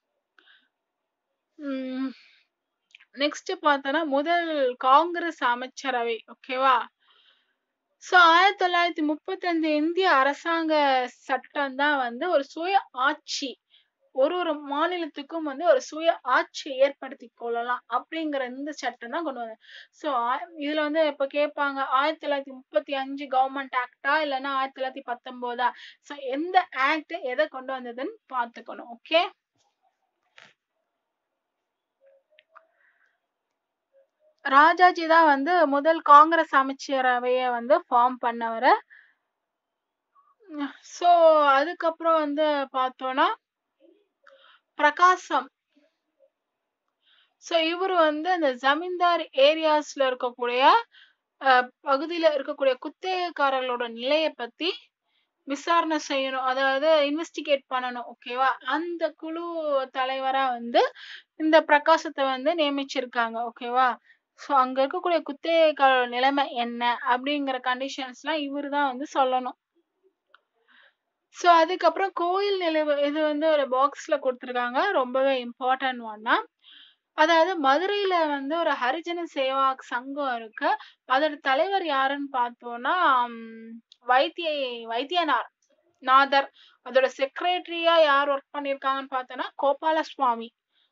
[SPEAKER 1] உம் நெக்ஸ்ட் பார்த்தோன்னா முதல் காங்கிரஸ் அமைச்சரவை ஓகேவா சோ ஆயிரத்தி தொள்ளாயிரத்தி முப்பத்தி அஞ்சு இந்திய அரசாங்க சட்டம் தான் வந்து ஒரு சுய ஆட்சி ஒரு ஒரு மாநிலத்துக்கும் வந்து ஒரு சுய ஆட்சி ஏற்படுத்தி கொள்ளலாம் அப்படிங்கிற இந்த சட்டம் தான் கொண்டு வந்தேன் சோ இதுல வந்து இப்ப கேட்பாங்க ஆயிரத்தி தொள்ளாயிரத்தி முப்பத்தி அஞ்சு கவர்மெண்ட் ஆக்டா இல்லைன்னா ஆயிரத்தி தொள்ளாயிரத்தி பத்தொன்பதா சோ எந்த ஆக்ட் எதை கொண்டு வந்ததுன்னு பாத்துக்கணும் ஓகே ராஜாஜி தான் வந்து முதல் காங்கிரஸ் அமைச்சரவைய வந்து ஃபார்ம் பண்ணவர் சோ அதுக்கப்புறம் வந்து பார்த்தோம்னா பிரகாசம் சோ இவர் வந்து அந்த ஜமீன்தார் ஏரியாஸ்ல இருக்கக்கூடிய பகுதியில இருக்கக்கூடிய குத்தகைக்காரர்களோட நிலைய பத்தி விசாரணை செய்யணும் அதாவது இன்வெஸ்டிகேட் பண்ணணும் ஓகேவா அந்த குழு தலைவரா வந்து இந்த பிரகாசத்தை வந்து நியமிச்சிருக்காங்க ஓகேவா ஸோ அங்க இருக்கக்கூடிய குத்தகைக்காரர் நிலைமை என்ன அப்படிங்கிற கண்டிஷன்ஸ் எல்லாம் இவரு தான் வந்து சொல்லணும் ஸோ அதுக்கப்புறம் கோயில் நிலைவு இது வந்து ஒரு பாக்ஸ்ல கொடுத்துருக்காங்க ரொம்பவே இம்பார்ட்டன்ட் ஒன்னா அதாவது மதுரையில வந்து ஒரு ஹரிஜன சேவா சங்கம் இருக்கு அதோட தலைவர் யாருன்னு பார்த்தோம்னா வைத்திய வைத்தியநார் நாதர் அதோட செக்ரட்டரியா யார் ஒர்க் பண்ணிருக்காங்கன்னு பார்த்தோம்னா கோபாலசுவாமி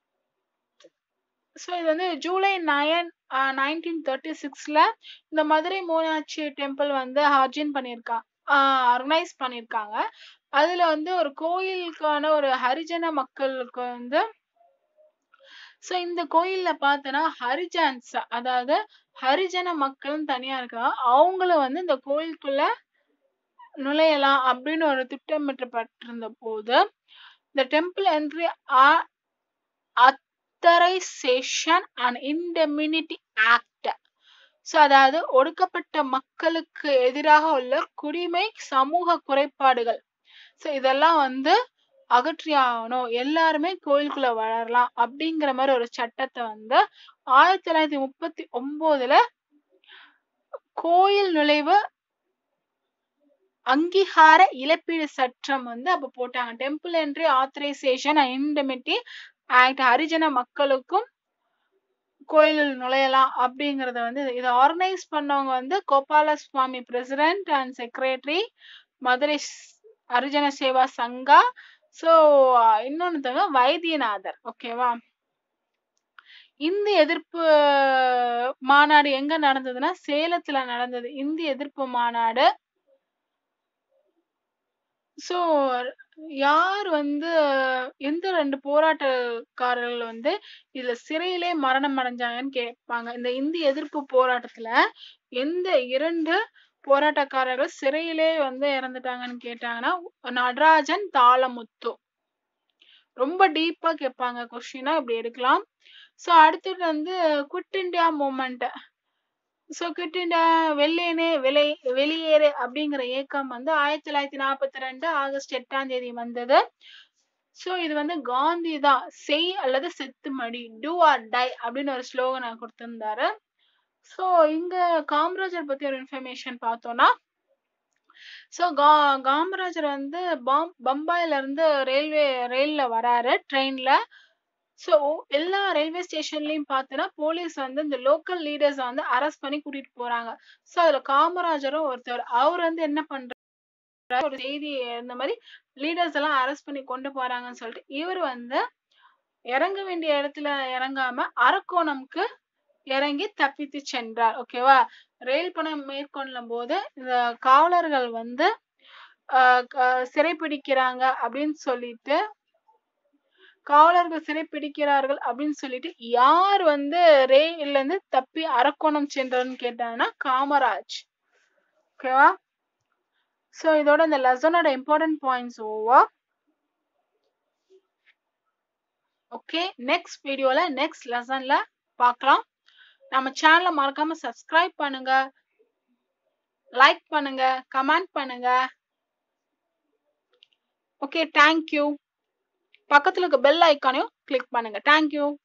[SPEAKER 1] ஸோ இது வந்து ஜூலை நயன் நைன்டீன் தேர்ட்டி சிக்ஸ்ல இந்த மதுரை மீனாட்சி டெம்பிள் வந்து ஹார்ஜின் பண்ணியிருக்காங்க ஆர்கனைஸ் பண்ணியிருக்காங்க அதுல வந்து ஒரு கோயிலுக்கான ஒரு ஹரிஜன மக்களுக்கு வந்து ஸோ இந்த கோயில்ல பார்த்தோன்னா ஹரிஜான்ஸ் அதாவது ஹரிஜன மக்கள்னு தனியா இருக்காங்க அவங்களும் வந்து இந்த கோயிலுக்குள்ள நுழையலாம் அப்படின்னு ஒரு திட்டமிட்டப்பட்டிருந்த போது இந்த temple entry authorisation and indemnity act so அதாவது ஒடுக்கப்பட்ட மக்களுக்கு எதிராக உள்ள குடிமை சமூக குறைபாடுகள் ஸோ இதெல்லாம் வந்து அகற்றி ஆகணும் எல்லாருமே கோயிலுக்குள்ள வளரலாம் அப்படிங்கிற மாதிரி ஒரு சட்டத்தை வந்து ஆயிரத்தி தொள்ளாயிரத்தி முப்பத்தி ஒன்பதுல கோயில் நுழைவு அங்கீகார இழப்பீடு சட்டம் வந்து அப்ப போட்டாங்க temple entry authorisation indemnity act ஹரிஜன மக்களுக்கும் கோயிலில் நுழையலாம் அப்படிங்கறத வந்து இதை ஆர்கனைஸ் பண்ணவங்க வந்து Gopalaswamy president and secretary Madurai Harijan Seva Sangha so இன்னொன்னு வைத்தியநாதர் ஓகேவா இந்திய எதிர்ப்பு மாநாடு எங்க நடந்ததுன்னா சேலத்துல நடந்தது இந்திய எதிர்ப்பு மாநாடு ஸோ யார் வந்து எந்த 2 போராட்டக்காரர்கள் வந்து இதுல சிறையிலே மரணம் அடைஞ்சாங்கன்னு கேட்பாங்க. இந்த இந்திய எதிர்ப்பு போராட்டத்துல எந்த 2 போராட்டக்காரர்கள் சிறையிலே வந்து இறந்துட்டாங்கன்னு கேட்டாங்கன்னா, நடராஜன், தாளமுத்து. ரொம்ப டீப்பா கேட்பாங்க கொஸ்டினா இப்படி எடுக்கலாம். ஸோ அடுத்தது வந்து quit India movement. So quit India வெள்ளையனே வெளி வெளியேறு அப்படிங்கிற இயக்கம் வந்து 1942 ஆகஸ்ட் 8ஆம் தேதி வந்தது. ஸோ இது வந்து காந்தி தான் செய் அல்லது செத்து மடி டூ ஆர் டை அப்படின்னு ஒரு ஸ்லோகனை கொடுத்திருந்தாரு. ஸோ இங்க காமராஜர் பத்தி ஒரு இன்ஃபர்மேஷன் பார்த்தோம்னா ஸோ கா காமராஜர் வந்து பாம் பம்பாயில இருந்து ரயில்வே ரயில்ல வராரு ட்ரெயின்ல. ஸோ எல்லா ரயில்வே ஸ்டேஷன்லயும் பார்த்தீங்கன்னா, போலீஸ் வந்து இந்த லோக்கல் லீடர்ஸ வந்து அரெஸ்ட் பண்ணி கூட்டிட்டு போறாங்க. ஸோ அதுல காமராஜரும் ஒருத்தர். அவர் வந்து என்ன பண்றாரு ஒரு செய்தி இந்த மாரி லீடர்ஸ் எல்லாம் அரெஸ்ட் பண்ணி கொண்டு போறாங்கன்னு சொல்லிட்டு, இவர் வந்து இறங்க வேண்டிய இடத்துல இறங்காம அரக்கோணம்க்கு இறங்கி தப்பித்து சென்றார். ஓகேவா? ரயில் பயணம் மேற்கொள்ளும்போது இந்த காவலர்கள் வந்து அ க சிறைப்பிடிக்கிறாங்க அப்படின்னு சொல்லிட்டு காவலர்கள் சிறைப்பிடிக்கிறார்கள் அப்படின்னு சொல்லிட்டு, யார் வந்து ரயில்ல இருந்து தப்பி அரக்கோணம் சென்றார்ன்னு கேட்டாங்கன்னா, காமராஜ். ஓகேவா? ஸோ இதோட இந்த லெசனோட important points over. Okay. Next வீடியோல நெக்ஸ்ட் லெசன்ல பார்க்கலாம். நம்ம சேனல மறக்காம சப்ஸ்கிரைப் பண்ணுங்க. லைக் பண்ணுங்க, கமெண்ட் பண்ணுங்க. ஓகே. Thank you. பக்கத்துல இருக்க பெல் ஐகானையும் கிளிக் பண்ணுங்க. Thank you.